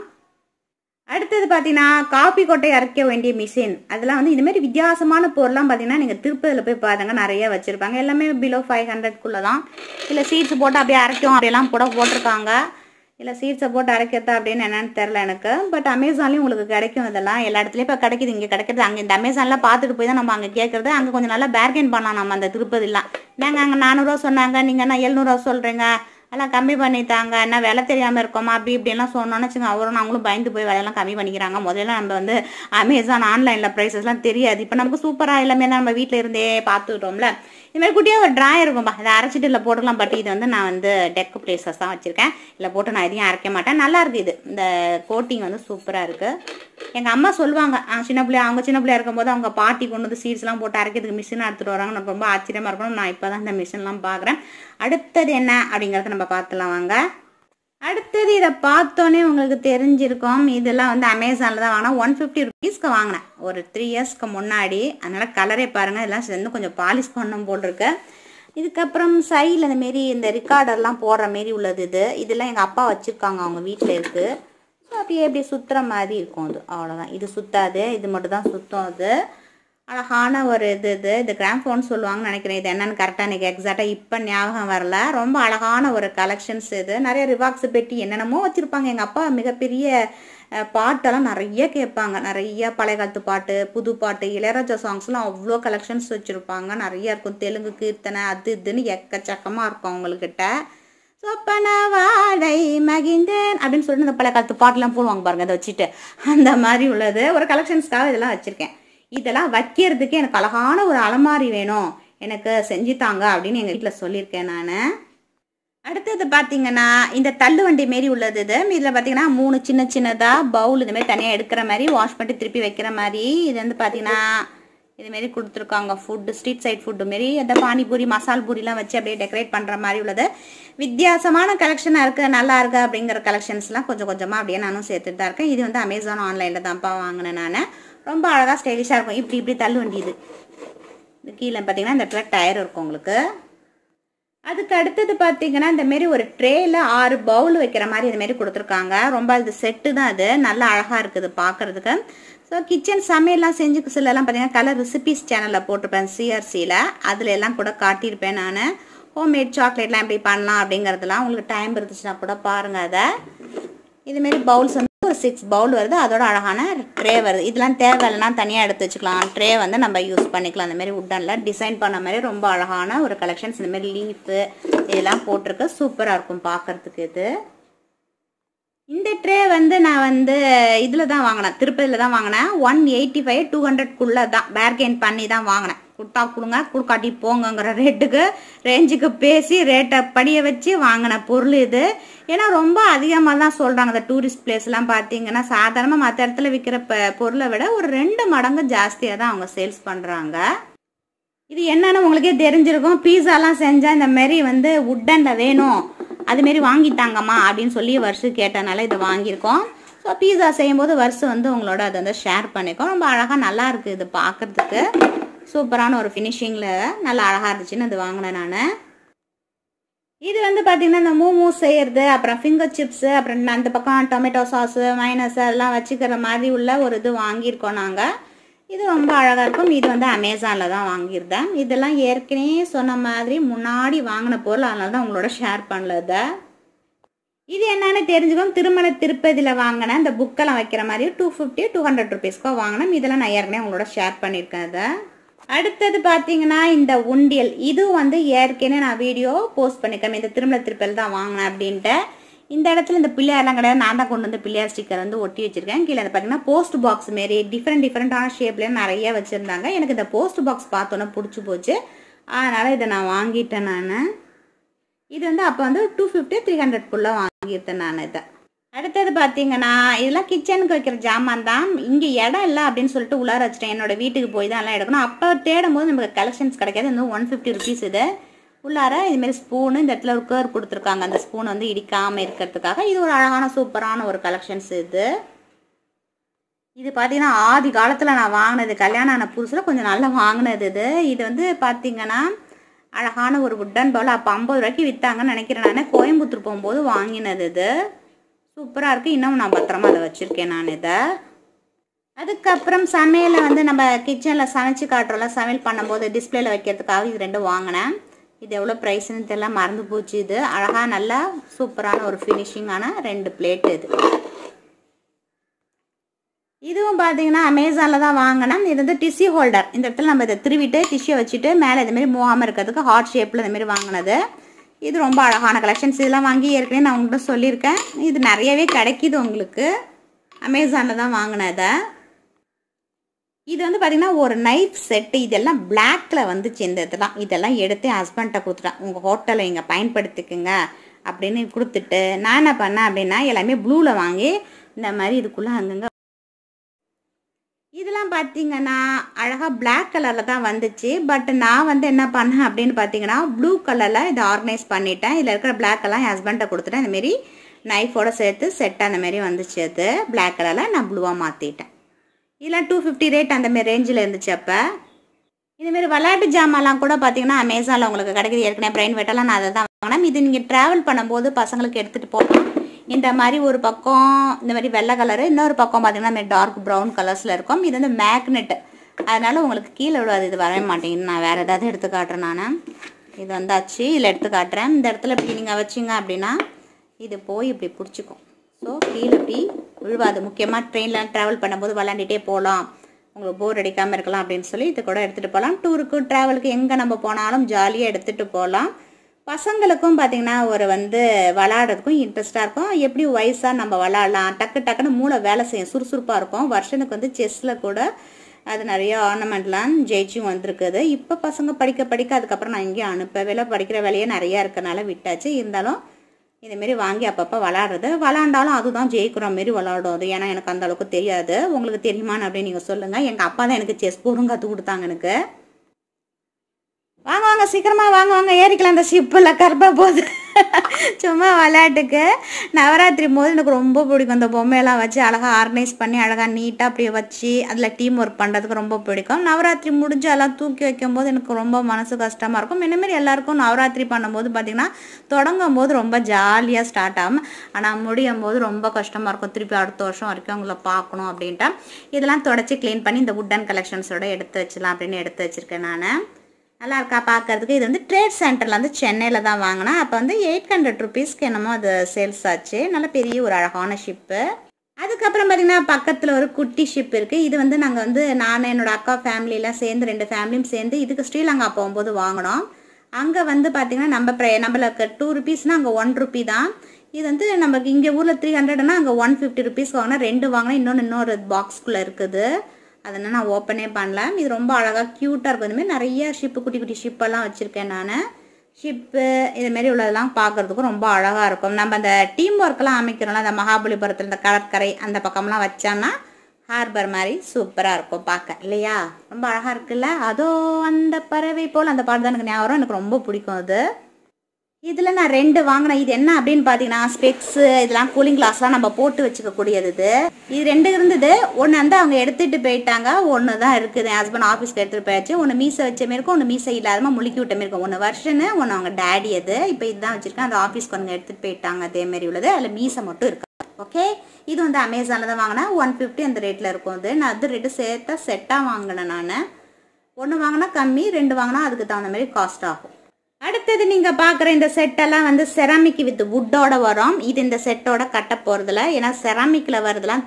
A: அடுத்தது பார்த்தீங்கன்னா காப்பி கொட்டை அரைக்க வேண்டிய மிஷின் அதெல்லாம் வந்து இந்த மாதிரி வித்தியாசமான பொருள்லாம் பார்த்தீங்கன்னா நீங்கள் திருப்பதியில் போய் பாருங்க நிறைய வச்சுருப்பாங்க எல்லாமே பிலோ ஃபைவ் ஹண்ட்ரட்குள்ளே தான் இல்லை சீட்ஸ் போட்டு அப்படியே அரைக்கும் அப்படியெல்லாம் கூட போட்டிருக்காங்க இல்லை சீட்ஸை போட்டு அரைக்கிறதா அப்படின்னு என்னன்னு தெரில எனக்கு பட் அமேசான்லேயும் உங்களுக்கு கிடைக்கும் இதெல்லாம் எல்லா இடத்துலையும் இப்போ கிடைக்குது இங்கே கிடைக்கிறது அங்கே இந்த அமேசான்லாம் பார்த்துட்டு போய் தான் நம்ம அங்கே கேட்குறது அங்கே கொஞ்சம் நல்லா பேர்கெயின் பண்ணலாம் நம்ம அந்த திருப்பதிலாம் நாங்கள் அங்கே நானூறுரூவா சொன்னாங்க நீங்கள் என்ன எழுநூறுவா சொல்கிறீங்க எல்லாம் கம்மி பண்ணித்தாங்க என்ன விலை தெரியாமல் இருக்கோமா அப்படி இப்படிலாம் சொன்னோன்னு வச்சுங்க அவரும் நாங்களும் பயந்து போய் விலையெல்லாம் கம்மி பண்ணிக்கிறாங்க முதல்ல நம்ம வந்து அமேசான் ஆன்லைனில் ப்ரைஸஸ்லாம் தெரியாது இப்போ நமக்கு சூப்பராக எல்லாமே தான் நம்ம வீட்டில் இருந்தே பார்த்துக்கிட்டோம்ல இது மாதிரி குட்டியாக ஒரு ட்ராயர் இருக்கும்பா இதை அரைச்சிட்டு இல்லை போட்டுக்கலாம் பட் இது வந்து நான் வந்து டெக் பிளேசஸ் தான் வச்சுருக்கேன் இல்லை போட்டு நான் எதையும் அரைக்க மாட்டேன் நல்லா இருக்குது இது இந்த கோட்டிங் வந்து சூப்பராக இருக்குது எங்கள் அம்மா சொல்லுவாங்க "ஆ, சின்ன பிள்ளையா அவங்க சின்ன பிள்ளையா இருக்கும்போது அவங்க பாட்டி கொண்டு வந்து சீட்ஸ்லாம் போட்டு அரைக்கிறதுக்கு மிஷின் எடுத்துகிட்டு வராங்க எனக்கு ரொம்ப ஆச்சரியமாக இருக்கணும் நான் இப்போ தான் இந்த மிஷின்லாம் பார்க்குறேன் அடுத்தது என்ன அப்படிங்கிறத நம்ம பார்த்துலாம் வாங்க அடுத்தது இதை பார்த்தோன்னே உங்களுக்கு தெரிஞ்சிருக்கும் இதெல்லாம் வந்து அமேசானில் தான் வாங்கினா ஒன் ஃபிஃப்டி ருபீஸ்க்கு வாங்கினேன் ஒரு த்ரீ இயர்ஸ்க்கு முன்னாடி அதனால் கலரே பாருங்கள் இதெல்லாம் சேர்ந்து கொஞ்சம் பாலிஷ் பண்ணும் போல் இருக்கு இதுக்கப்புறம் சைடில் இந்த மாரி இந்த ரிகார்டர்லாம் போடுற மாரி உள்ளது இது இதெல்லாம் எங்கள் அப்பா வச்சுருக்காங்க அவங்க வீட்டில் இருக்குது ஸோ அப்படியே அப்படியே சுற்றுற மாதிரி இருக்கும் அது அவ்வளோதான் இது சுத்தாது இது மட்டும் தான் சுத்தம் அது அழகான ஒரு இது இது இது கிராம்ஃபோன் சொல்லுவாங்கன்னு நினைக்கிறேன் இது என்னன்னு கரெக்டாக எனக்கு எக்ஸாக்டாக இப்போ ஞாபகம் வரல ரொம்ப அழகான ஒரு கலெக்ஷன்ஸ் இது நிறைய ரிவாக்ஸ் பெட்டி என்னென்னமோ வச்சுருப்பாங்க எங்கள் அப்பா மிகப்பெரிய அஹ், பாட்டெல்லாம் நிறைய கேட்பாங்க நிறைய பழைய காலத்து பாட்டு புது பாட்டு இளையராஜா சாங்ஸ்லாம் அவ்வளோ கலெக்ஷன்ஸ் வச்சுருப்பாங்க நிறைய இருக்கும் தெலுங்கு கீர்த்தனை அது இதுன்னு எக்கச்சக்கமாக இருக்கும் அவங்கக்கிட்ட சொப்பன வாழை மகிந்தேன் அப்படின்னு சொல்லிட்டு இந்த பழைய காலத்து பாட்டெல்லாம் போடுவாங்க பாருங்க அதை வச்சுட்டு அந்த மாதிரி உள்ளது ஒரு கலெக்ஷன்ஸ்க்காக இதெல்லாம் வச்சுருக்கேன் இதெல்லாம் வைக்கிறதுக்கு எனக்கு அழகான ஒரு அலமாரி வேணும் எனக்கு செஞ்சு தாங்க அப்படின்னு எங்கள் வீட்டில் சொல்லியிருக்கேன் நான் அடுத்தது பார்த்தீங்கன்னா இந்த தள்ளு வண்டி மாரி உள்ளது இது இதில் பார்த்தீங்கன்னா மூணு சின்ன சின்னதாக பவுல் இந்த மாதிரி தனியாக எடுக்கிற மாதிரி வாஷ் பண்ணி திருப்பி வைக்கிற மாதிரி இது வந்து பார்த்தீங்கன்னா இதுமாரி கொடுத்துருக்காங்க ஃபுட்டு ஸ்ட்ரீட் சைட் ஃபுட்டு மாரி அந்த பானிபூரி மசால் பூரிலாம் வச்சு அப்படியே டெக்கரேட் பண்ணுற மாதிரி உள்ளது வித்தியாசமான கலெக்ஷனாக இருக்குது நல்லா இருக்கு அப்படிங்கிற கலெக்ஷன்ஸ்லாம் கொஞ்சம் கொஞ்சமாக அப்படியே நானும் சேர்த்துட்டு தான் இருக்கேன் இது வந்து அமேசான் ஆன்லைனில் தான்ப்பா வாங்கினேன் நான் ரொம்ப அழகாக ஸ்டைலிஷாக இருக்கும் இப்படி இப்படி தள்ளு வண்டி இது இது கீழே பார்த்தீங்கன்னா இந்த இடத்துல டயர் இருக்கும் உங்களுக்கு அதுக்கு அடுத்தது பார்த்தீங்கன்னா இந்த மாரி ஒரு ட்ரேல ஆறு பவுல் வைக்கிற மாதிரி இந்த மாதிரி கொடுத்துருக்காங்க ரொம்ப அது செட்டு தான் அது நல்லா அழகாக இருக்குது பார்க்கறதுக்கு ஸோ கிச்சன் சமையல்லாம் செஞ்சு சிலலாம் பார்த்தீங்கன்னா கலர் ரெசிபிஸ் சேனலில் போட்டிருப்பேன் சிஆர்சியில் அதில் எல்லாம் கூட காட்டியிருப்பேன் நான் ஹோம்மேட் சாக்லேட்லாம் எப்படி பண்ணலாம் அப்படிங்கிறதுலாம் உங்களுக்கு டைம் இருந்துச்சுன்னா கூட பாருங்கள் அதை இதுமாரி பவுல்ஸ் வந்து ஒரு சிக்ஸ் பவுல் வருது அதோட அழகான ட்ரே வருது இதெல்லாம் தேவையில்லைனா தனியாக எடுத்து வச்சுக்கலாம் ட்ரே வந்து நம்ம யூஸ் பண்ணிக்கலாம் அந்த மாதிரி உட்டனில் டிசைன் பண்ண மாதிரி ரொம்ப அழகான ஒரு கலெக்ஷன்ஸ் இந்த மாதிரி லீஃபு இதெல்லாம் போட்டிருக்கு சூப்பராக இருக்கும் பார்க்கறதுக்கு இது இந்த ட்ரே வந்து நான் வந்து இதில் தான் வாங்கினேன் திருப்பதியில் தான் வாங்கினேன் ஒன் எயிட்டி ஃபைவ் டூ ஹண்ட்ரட்குள்ளே தான் பேர்கெயின் பண்ணி தான் வாங்கினேன் கொடுத்தா கொடுங்க கொடுக்காட்டி போங்கங்கிற ரேட்டுக்கு ரேஞ்சுக்கு பேசி ரேட்டை படிய வச்சு வாங்கின பொருள் இது ஏன்னா ரொம்ப அதிகமாக தான் சொல்கிறாங்க இந்த டூரிஸ்ட் பிளேஸ்லாம் பார்த்தீங்கன்னா சாதாரணமாக மற்ற இடத்துல விற்கிற ப பொருளை விட ஒரு ரெண்டு மடங்கு ஜாஸ்தியாக தான் அவங்க சேல்ஸ் பண்ணுறாங்க இது என்னன்னு உங்களுக்கே தெரிஞ்சிருக்கும் பீஸாலாம் செஞ்சால் இந்த மாதிரி வந்து உட்டனில் வேணும் அதுமாரி வாங்கிட்டாங்கம்மா அப்படின்னு சொல்லி வருஷம் கேட்டனால இதை வாங்கியிருக்கோம் ஸோ பீஸா செய்யும்போது வருஷம் வந்து உங்களோட அதை வந்து ஷேர் பண்ணிக்கோ ரொம்ப அழகாக நல்லா இருக்குது இது பார்க்குறதுக்கு சூப்பரான ஒரு ஃபினிஷிங்கில் நல்லா அழகாக இருந்துச்சுன்னு அது வாங்கினேன் நான் இது வந்து பார்த்தீங்கன்னா இந்த மோமோஸ் செய்கிறது அப்புறம் ஃபிங்கர் சிப்ஸு அப்புறம் அந்த பக்கம் டொமேட்டோ சாஸு மைனஸ் அதெல்லாம் வச்சுக்கிற மாதிரி உள்ள ஒரு இது வாங்கியிருக்கோம் நாங்கள் இது ரொம்ப அழகாக இருக்கும் இது வந்து அமேசானில் தான் வாங்கியிருந்தேன் இதெல்லாம் ஏற்கனவே சொன்ன மாதிரி முன்னாடி வாங்கின பொருள் அதனால தான் உங்களோட ஷேர் பண்ணல இதை இது என்னன்னு தெரிஞ்சுக்கோம் திருமண திருப்பதியில் வாங்கினேன் இந்த புக்கெல்லாம் வைக்கிற மாதிரி டூ ஃபிஃப்டி டூ ஹண்ட்ரட் ருபீஸ்க்கோ வாங்கினேன் இதெல்லாம் நான் ஏற்கனவே உங்களோட ஷேர் பண்ணியிருக்கேன் அதை அடுத்தது பார்த்தீங்கன்னா இந்த உண்டியல் இது வந்து ஏற்கனவே நான் வீடியோ போஸ்ட் பண்ணியிருக்கேன் இந்த திருமண திருப்பதியில் தான் வாங்கினேன் அப்படின்ட்டு இந்த இடத்துல இந்த பிள்ளையார்லாம் கிடையாது நான் தான் கொண்டு வந்து பிள்ளையார் ஸ்டிக்கர் வந்து ஒட்டி வச்சிருக்கேன் கீழே வந்து பார்த்தீங்கன்னா போஸ்ட் பாக்ஸ் மாரி டிஃப்ரெண்ட் டிஃப்ரெண்ட்டான ஷேப்லேயும் நிறைய வச்சுருந்தாங்க எனக்கு இந்த போஸ்ட் பாக்ஸ் பார்த்தோன்னே பிடிச்சி போச்சு அதனால் இதை நான் வாங்கிட்டேன் நான் இது வந்து அப்போ வந்து டூ ஃபிஃப்டி த்ரீ ஹண்ட்ரட்குள்ளே வாங்கியிருந்தேன் நான் இதை அடுத்தது பார்த்தீங்கன்னா இதெல்லாம் கிச்சனுக்கு வைக்கிற ஜாமான் தான் இங்கே இடம் இல்லை அப்படின்னு சொல்லிட்டு உள்ளார வச்சிட்டேன் என்னோட வீட்டுக்கு போய் தான் எல்லாம் எடுக்கணும் அப்போ தேடும் போது நமக்கு கலெக்ஷன்ஸ் கிடைக்காது இந்த ஒன் ஃபிஃப்டி ருபீஸ் இது உள்ளார இதுமாரி ஸ்பூனு இந்த இடத்துல ஒரு கேர் கொடுத்துருக்காங்க அந்த ஸ்பூன் வந்து இடிக்காமல் இருக்கிறதுக்காக இது ஒரு அழகான சூப்பரான ஒரு கலெக்ஷன்ஸ் இது இது பார்த்தீங்கன்னா ஆதி காலத்தில் நான் வாங்கினது கல்யாணம் ஆன புதுசில் கொஞ்சம் நல்லா வாங்கினது இது இது வந்து பார்த்தீங்கன்னா அழகான ஒரு உட்டன் பவுல் அப்போ ஐம்பது ரூபாய்க்கு விற்றாங்கன்னு நினைக்கிறேன் நான் கோயம்புத்தூர் போகும்போது வாங்கினது இது சூப்பராக இருக்குது இன்னும் நான் பத்திரமா அதை வச்சுருக்கேன் நான் இதை அதுக்கப்புறம் சமையலை வந்து நம்ம கிச்சனில் சமைச்சு காட்டுறோம்ல சமையல் பண்ணும்போது டிஸ்பிளேல வைக்கிறதுக்காக இது ரெண்டும் வாங்கினேன் இது எவ்வளோ ப்ரைஸ்னு தெரியல மறந்து போச்சு இது அழகாக நல்லா சூப்பரான ஒரு ஃபினிஷிங்கான ரெண்டு பிளேட் இது இதுவும் பார்த்தீங்கன்னா அமேசானில் தான் வாங்கினேன் இது வந்து டிஷ்யூ ஹோல்டர் இந்த இடத்துல நம்ம இதை திருவிட்டு டிஷ்யூ வச்சுட்டு மேலே இதுமாரி மூவாமல் இருக்கிறதுக்கு ஹார்ட் ஷேப்பில் இதுமாரி வாங்கினது இது ரொம்ப அழகான கலெக்ஷன்ஸ் இதெல்லாம் வாங்கி ஏற்கனவே நான் உங்கள்கிட்ட சொல்லியிருக்கேன் இது நிறையவே கிடைக்கிது உங்களுக்கு அமேசானில் தான் வாங்கினதை இது வந்து பார்த்தீங்கன்னா ஒரு நைஃப் செட்டு இதெல்லாம் பிளாக்ல வந்துச்சு இந்த இதெல்லாம் இதெல்லாம் எடுத்து ஹஸ்பண்ட்டை கொடுத்துட்டேன் உங்கள் ஹோட்டலை இங்கே பயன்படுத்திக்குங்க அப்படின்னு கொடுத்துட்டு நான் என்ன பண்ணேன் அப்படின்னா எல்லாமே ப்ளூவில் வாங்கி இந்த மாதிரி இதுக்குள்ளே அங்கங்கே இதெல்லாம் பார்த்தீங்கன்னா அழகாக பிளாக் கலரில் தான் வந்துச்சு பட் நான் வந்து என்ன பண்ணேன் அப்படின்னு பார்த்தீங்கன்னா ப்ளூ கலரில் இதை ஆர்கனைஸ் பண்ணிட்டேன் இதில் இருக்கிற பிளாக் எல்லாம் என் ஹஸ்பண்ட்டை கொடுத்துட்டேன் இந்தமாரி நைஃபோட சேர்த்து செட் அந்த மாதிரி வந்துச்சு அது பிளாக் கலரில் நான் ப்ளூவாக மாற்றிட்டேன் இதெல்லாம் டூ ஃபிஃப்டி ரேட் அந்த மாதிரி ரேஞ்சில் இருந்துச்சு அப்போ இதுமாரி விளையாட்டு ஜாமான்லாம் கூட பார்த்தீங்கன்னா அமேசானில் உங்களுக்கு கிடைக்குது ஏற்கனவே பிரெயின் வெட்டெல்லாம் நான் அதை தான் வாங்கினேன் இது நீங்கள் ட்ராவல் பண்ணும்போது பசங்களுக்கு எடுத்துகிட்டு போகலாம் இந்த மாதிரி ஒரு பக்கம் இந்த மாதிரி வெள்ளை கலரு இன்னொரு பக்கம் பார்த்தீங்கன்னா இந்த டார்க் ப்ரௌன் கலர்ஸில் இருக்கும் இது வந்து மேக்னெட் அதனால் உங்களுக்கு கீழே விடாது இது வரவே மாட்டேங்குது நான் வேறு ஏதாவது எடுத்து காட்டுறேன் நான் இது வந்தாச்சு இதில் எடுத்து காட்டுறேன் இந்த இடத்துல இப்படி நீங்கள் வச்சிங்க அப்படின்னா இது போய் இப்படி பிடிச்சிக்கும் ஸோ கீழே இப்படி விழுவாது முக்கியமாக ட்ரெயினில் ட்ராவல் பண்ணும்போது விளாண்டுட்டே போகலாம் உங்களுக்கு போர் அடிக்காமல் இருக்கலாம் அப்படின்னு சொல்லி இது கூட எடுத்துகிட்டு போகலாம் டூருக்கு ட்ராவலுக்கு எங்கே நம்ம போனாலும் ஜாலியாக எடுத்துகிட்டு போகலாம் பசங்களுக்கும் பார்த்தீங்கன்னா ஒரு வந்து விளாடுறதுக்கும் இன்ட்ரெஸ்டாக இருக்கும் எப்படி வயசாக நம்ம விளாட்லாம் டக்கு டக்குன்னு மூளை வேலை செய்யும் சுறுசுறுப்பாக இருக்கும் வருஷனுக்கு வந்து செஸ்ஸில் கூட அது நிறைய ஆர்னமெண்ட்லாம் ஜெயிச்சும் வந்திருக்குது இப்போ பசங்க படிக்க படிக்க அதுக்கப்புறம் நான் எங்கேயும் அனுப்பவே இல்லை படிக்கிற வேலையே நிறையா இருக்கனால விட்டாச்சு இருந்தாலும் இதேமாரி வாங்கி அப்பப்போ விளாடுறது விளாண்டாலும் அதுதான் ஜெயிக்கிற மாரி விளாடும் அது ஏன்னா எனக்கு அந்த அளவுக்கு தெரியாது உங்களுக்கு தெரியுமான்னு அப்படின்னு நீங்கள் சொல்லுங்கள் எங்கள் அப்பா தான் எனக்கு செஸ் போர்டும் கற்றுக் கொடுத்தாங்க எனக்கு வாங்க வாங்க சீக்கிரமா வாங்க வாங்க ஏறிக்கலாம் அந்த ஷிப்பில் கருப்பா போகுது சும்மா விளையாட்டுக்கு நவராத்திரி போது எனக்கு ரொம்ப பிடிக்கும் அந்த பொம்மையெல்லாம் வச்சு அழகாக ஆர்கனைஸ் பண்ணி அழகாக நீட்டாக அப்படியே வச்சு அதில் டீம் ஒர்க் பண்ணுறதுக்கு ரொம்ப பிடிக்கும் நவராத்திரி முடிஞ்சு எல்லாம் தூக்கி வைக்கும்போது எனக்கு ரொம்ப மனசு கஷ்டமாக இருக்கும் இந்தமாரி எல்லாருக்கும் நவராத்திரி பண்ணும்போது பார்த்திங்கன்னா தொடங்கும் போது ரொம்ப ஜாலியாக ஸ்டார்ட் ஆகும் ஆனால் முடியும் போது ரொம்ப கஷ்டமாக இருக்கும் திருப்பி அடுத்த வருஷம் வரைக்கும் அவங்கள பார்க்கணும் அப்படின்ட்டு இதெல்லாம் தொடச்சி க்ளீன் பண்ணி இந்த வுட்டன் கலெக்ஷன்ஸோட எடுத்து வச்சலாம் அப்படின்னு எடுத்து வச்சுருக்கேன் நான் நல்லா இருக்கா பார்க்கறதுக்கு இது வந்து ட்ரேட் சென்டரில் வந்து சென்னையில் தான் வாங்கினேன் அப்போ வந்து எயிட் ஹண்ட்ரட் ருபீஸ்க்கு என்னமோ அது சேல்ஸ் ஆச்சு நல்ல பெரிய ஒரு அழகான ஷிப்பு அதுக்கப்புறம் பார்த்தீங்கன்னா பக்கத்தில் ஒரு குட்டி ஷிப் இருக்குது இது வந்து நாங்கள் வந்து நான் என்னோட அக்கா ஃபேமிலியெலாம் சேர்ந்து ரெண்டு ஃபேமிலியும் சேர்ந்து இதுக்கு ஸ்ரீலங்கா போகும்போது வாங்கினோம் அங்கே வந்து பார்த்திங்கன்னா நம்ம ப்ரை நம்மளுக்கு டூ ருபீஸ்னால் அங்கே ஒன் ருபி தான் இது வந்து நமக்கு இங்கே ஊரில் த்ரீ ஹண்ட்ரட்னா அங்கே ஒன் ஃபிஃப்டி ருபீஸ் வாங்கினா ரெண்டு வாங்கினா இன்னொன்று இன்னொரு பாக்ஸ்குள்ளே இருக்குது அதனால் நான் ஓப்பனே பண்ணல இது ரொம்ப அழகாக க்யூட்டாக இருக்கும் இதுமாரி நிறைய ஷிப்பு குட்டி குட்டி ஷிப்பெல்லாம் வச்சுருக்கேன் நான் ஷிப்பு இதுமாரி உள்ளதெல்லாம் பார்க்குறதுக்கும் ரொம்ப அழகாக இருக்கும் நம்ம அந்த டீம் ஒர்க்கெல்லாம் அமைக்கிறோம்ல அந்த மகாபலிபுரத்தில் இந்த கடற்கரை அந்த பக்கம்லாம் வச்சோம்னா ஹார்பர் மாதிரி சூப்பராக இருக்கும் பார்க்க இல்லையா ரொம்ப அழகாக இருக்குல்ல அதோ அந்த பறவை போல் அந்த பாட்டு தான் எனக்கு ஞாபகம் வரும். எனக்கு ரொம்ப பிடிக்கும் அது இதில் நான் ரெண்டு வாங்கினேன் இது என்ன அப்படின்னு பார்த்தீங்கன்னா ஸ்பெக்ஸு இதெல்லாம் கூலிங் கிளாஸ்லாம் நம்ம போட்டு வச்சுக்கக்கூடியது இது இது ரெண்டு இருந்தது ஒன்று வந்து அவங்க எடுத்துகிட்டு போயிட்டாங்க ஒன்று தான் இருக்குது என் ஹஸ்பண்ட் ஆஃபீஸ்க்கு எடுத்துகிட்டு போயாச்சு ஒன்று மீசை வச்ச மாரி இருக்கும் ஒன்று மீசை இல்லாதமா முழுக்கி விட்ட மாரி இருக்கும் ஒன்று வருஷன்னு ஒன்று அவங்க டேடி அது இப்போ இதுதான் வச்சுருக்கேன் அந்த ஆஃபீஸ்க்கு வந்து எடுத்துகிட்டு போயிட்டாங்க அதேமாரி உள்ளது அதில் மீசை மட்டும் இருக்கு ஓகே இது வந்து அமேசானில் தான் வாங்கினேன் ஒன் ஃபிஃப்டி அந்த ரேட்டில் இருக்கும் அது நான் அது ரெண்டு சேர்த்தா செட்டாக வாங்கினேன் நான் ஒன்று வாங்கினா கம்மி ரெண்டு வாங்கினா அதுக்கு தகுந்த மாதிரி காஸ்ட் ஆகும் அடுத்தது நீங்கள் பார்க்குற இந்த செட்டெல்லாம் வந்து செராமிக் வித் வுட்டோட வரும் இது இந்த செட்டோட கட்ட போகிறதுல ஏன்னா செராமிக்கில் வரதெல்லாம்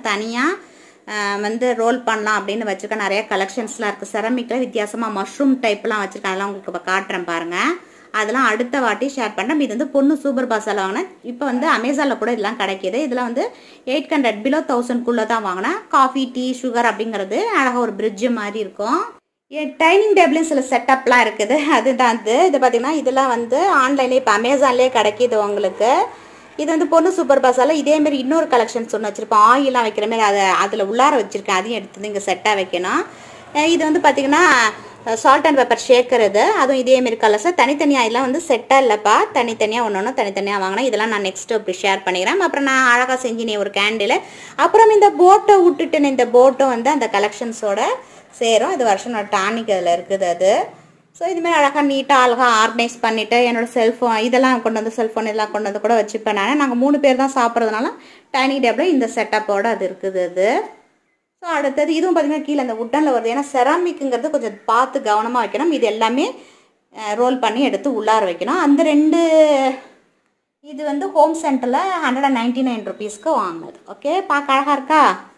A: தனியாக வந்து ரோல் பண்ணலாம் அப்படின்னு வச்சுருக்கேன் நிறைய கலெக்ஷன்ஸ்லாம் இருக்குது செராமிக்கில் வித்தியாசமாக மஷ்ரூம் டைப்லாம் வச்சுருக்கேன் அதெல்லாம் உங்களுக்கு இப்போ காட்டுறேன் பாருங்கள் அதெல்லாம் அடுத்த வாட்டி ஷேர் பண்ணுறேன் இது வந்து பொண்ணு சூப்பர் பாஸால் வாங்கினேன் இப்போ வந்து அமேசானில் கூட இதெல்லாம் கிடைக்கிது இதெல்லாம் வந்து எயிட் ஹண்ட்ரட் பிலோ தௌசண்ட்குள்ளே தான் வாங்கினேன் காஃபி டீ சுகர் அப்படிங்கிறது அழகாக ஒரு பிரிட்ஜு மாதிரி இருக்கும் டைனிங் டேபிளும் சில செட்டப்லாம் இருக்குது அதுதான் இது இது பார்த்தீங்கன்னா இதெல்லாம் வந்து ஆன்லைன்லேயே இப்போ அமேசான்லேயே கிடைக்கிது உங்களுக்கு இது வந்து பொண்ணு சூப்பர் பாஸால் இதேமாரி இன்னொரு கலெக்ஷன்ஸ் ஒன்று வச்சுருப்போம் ஆயிலாம் வைக்கிற மாதிரி அதை அதில் உள்ளார வச்சுருக்கேன் அதையும் எடுத்து வந்து இங்கே செட்டாக வைக்கணும் அஹ் இது வந்து பார்த்திங்கன்னா சால்ட் அண்ட் பெப்பர் ஷேக்கர் இது அதுவும் இதேமாரி கலர்ஸ் தனித்தனியாக இதெல்லாம் வந்து செட்டாக இல்லைப்பா தனித்தனியாக ஒன்று ஒன்று தனித்தனியாக வாங்கினா இதெல்லாம் நான் நெக்ஸ்ட்டு அப்படி ஷேர் பண்ணிக்கிறேன் அப்புறம் நான் அழகாக செஞ்சினேன் ஒரு கேண்டில் அப்புறம் இந்த போட்டை விட்டுட்டேன் இந்த போட்டும் வந்து அந்த கலெக்ஷன்ஸோட சேரும் இது வருஷம் டானிக் அதில் இருக்குது அது ஸோ இதுமாதிரி அழகாக நீட்டாக அழகாக ஆர்கனைஸ் பண்ணிவிட்டு என்னோட செல்ஃபோன் இதெல்லாம் கொண்டு வந்து செல்ஃபோன் இதெல்லாம் கொண்டு வந்து கூட வச்சுப்பேன் நான் நாங்கள் மூணு பேர் தான் சாப்பிட்றதுனால டைனிங் டேபிள் இந்த செட்டப்போடு அது இருக்குது அது ஸோ அடுத்தது இதுவும் பார்த்தீங்கன்னா கீழே அந்த உட்டனில் வருது ஏன்னா செராமிக்குங்கிறது கொஞ்சம் பார்த்து கவனமாக வைக்கணும் இது எல்லாமே ரோல் பண்ணி எடுத்து உள்ளார வைக்கணும் அந்த ரெண்டு இது வந்து ஹோம் சென்டரில் ஹண்ட்ரட் அண்ட் நைன்டி நைன் ருபீஸ்க்கு வாங்கினது ஓகே பார்க்க அழகாக இருக்கா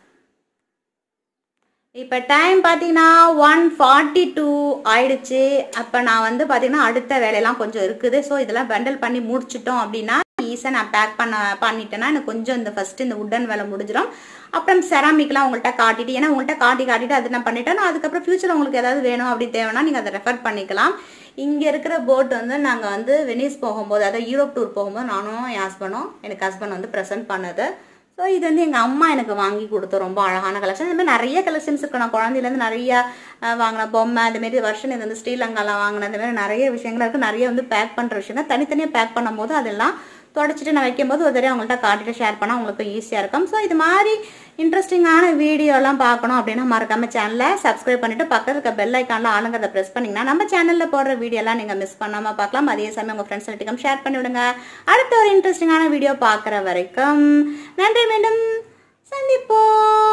A: இப்போ டைம் பார்த்தீங்கன்னா ஒன் ஃபார்ட்டி டூ ஆயிடுச்சு அப்போ நான் வந்து பார்த்தீங்கன்னா அடுத்த வேலையெல்லாம் கொஞ்சம் இருக்குது ஸோ இதெல்லாம் பண்டல் பண்ணி முடிச்சிட்டோம் அப்படின்னா ஈஸியாக நான் பேக் பண்ண பண்ணிட்டேன்னா எனக்கு கொஞ்சம் இந்த ஃபஸ்ட்டு இந்த உட்டன் வேலை முடிஞ்சிடும் அப்புறம் செராமிக்லாம் உங்கள்கிட்ட காட்டிட்டு ஏன்னா உங்கள்கிட்ட காட்டி காட்டிட்டு அது நான் பண்ணிட்டேன் நான் அதுக்கப்புறம் ஃபியூச்சர் உங்களுக்கு ஏதாவது வேணும் அப்படி தேவைன்னா நீங்கள் அதை ரெஃபர் பண்ணிக்கலாம் இங்கே இருக்கிற போட் வந்து நாங்கள் வந்து வெனிஸ் போகும்போது அதாவது யூரோப் டூர் போகும்போது நானும் என் ஹஸ்பண்டும் எனக்கு ஹஸ்பண்ட் வந்து ப்ரெசென்ட் பண்ணது ஸோ இது வந்து எங்கள் அம்மா எனக்கு வாங்கி கொடுத்த ரொம்ப அழகான கலெக்ஷன் இந்த மாதிரி நிறைய கலெக்ஷன்ஸ் இருக்கு நான் குழந்தையிலேருந்து நிறைய அஹ், வாங்கின பொம்மை அதுமாரி வருஷம் இது வந்து ஸ்ரீலங்காவில் வாங்கின இந்த மாதிரி நிறைய விஷயங்கள் இருக்குது நிறைய வந்து பேக் பண்ணுற விஷயங்கள் தனித்தனியாக பேக் பண்ணும்போது அதெல்லாம் தொடச்சிட்டு நான் வைக்கும்போது ஒரு தடவை அவங்கள்ட்ட காட்டிட்டு ஷேர் பண்ணால் உங்களுக்கு ஈஸியாக இருக்கும் ஸோ இது மாதிரி இன்ட்ரெஸ்டிங்கான வீடியோலாம் பார்க்கணும் அப்படின்னா மறக்காம சேனலை சப்ஸ்கிரைப் பண்ணிட்டு பக்கத்துல இருக்க பெல் ஐக்கானில் ஆளுங்கிறத ப்ரெஸ் பண்ணிங்கன்னா நம்ம சேனலில் போடுற வீடியோலாம் நீங்கள் மிஸ் பண்ணாமல் பார்க்கலாம் அதே சமயம் உங்கள் ஃப்ரெண்ட்ஸ் கிட்டக்கும் ஷேர் பண்ணி விடுங்க அடுத்த ஒரு இன்ட்ரெஸ்டிங்கான வீடியோ பார்க்குற வரைக்கும் நன்றி மீண்டும் சந்திப்போம்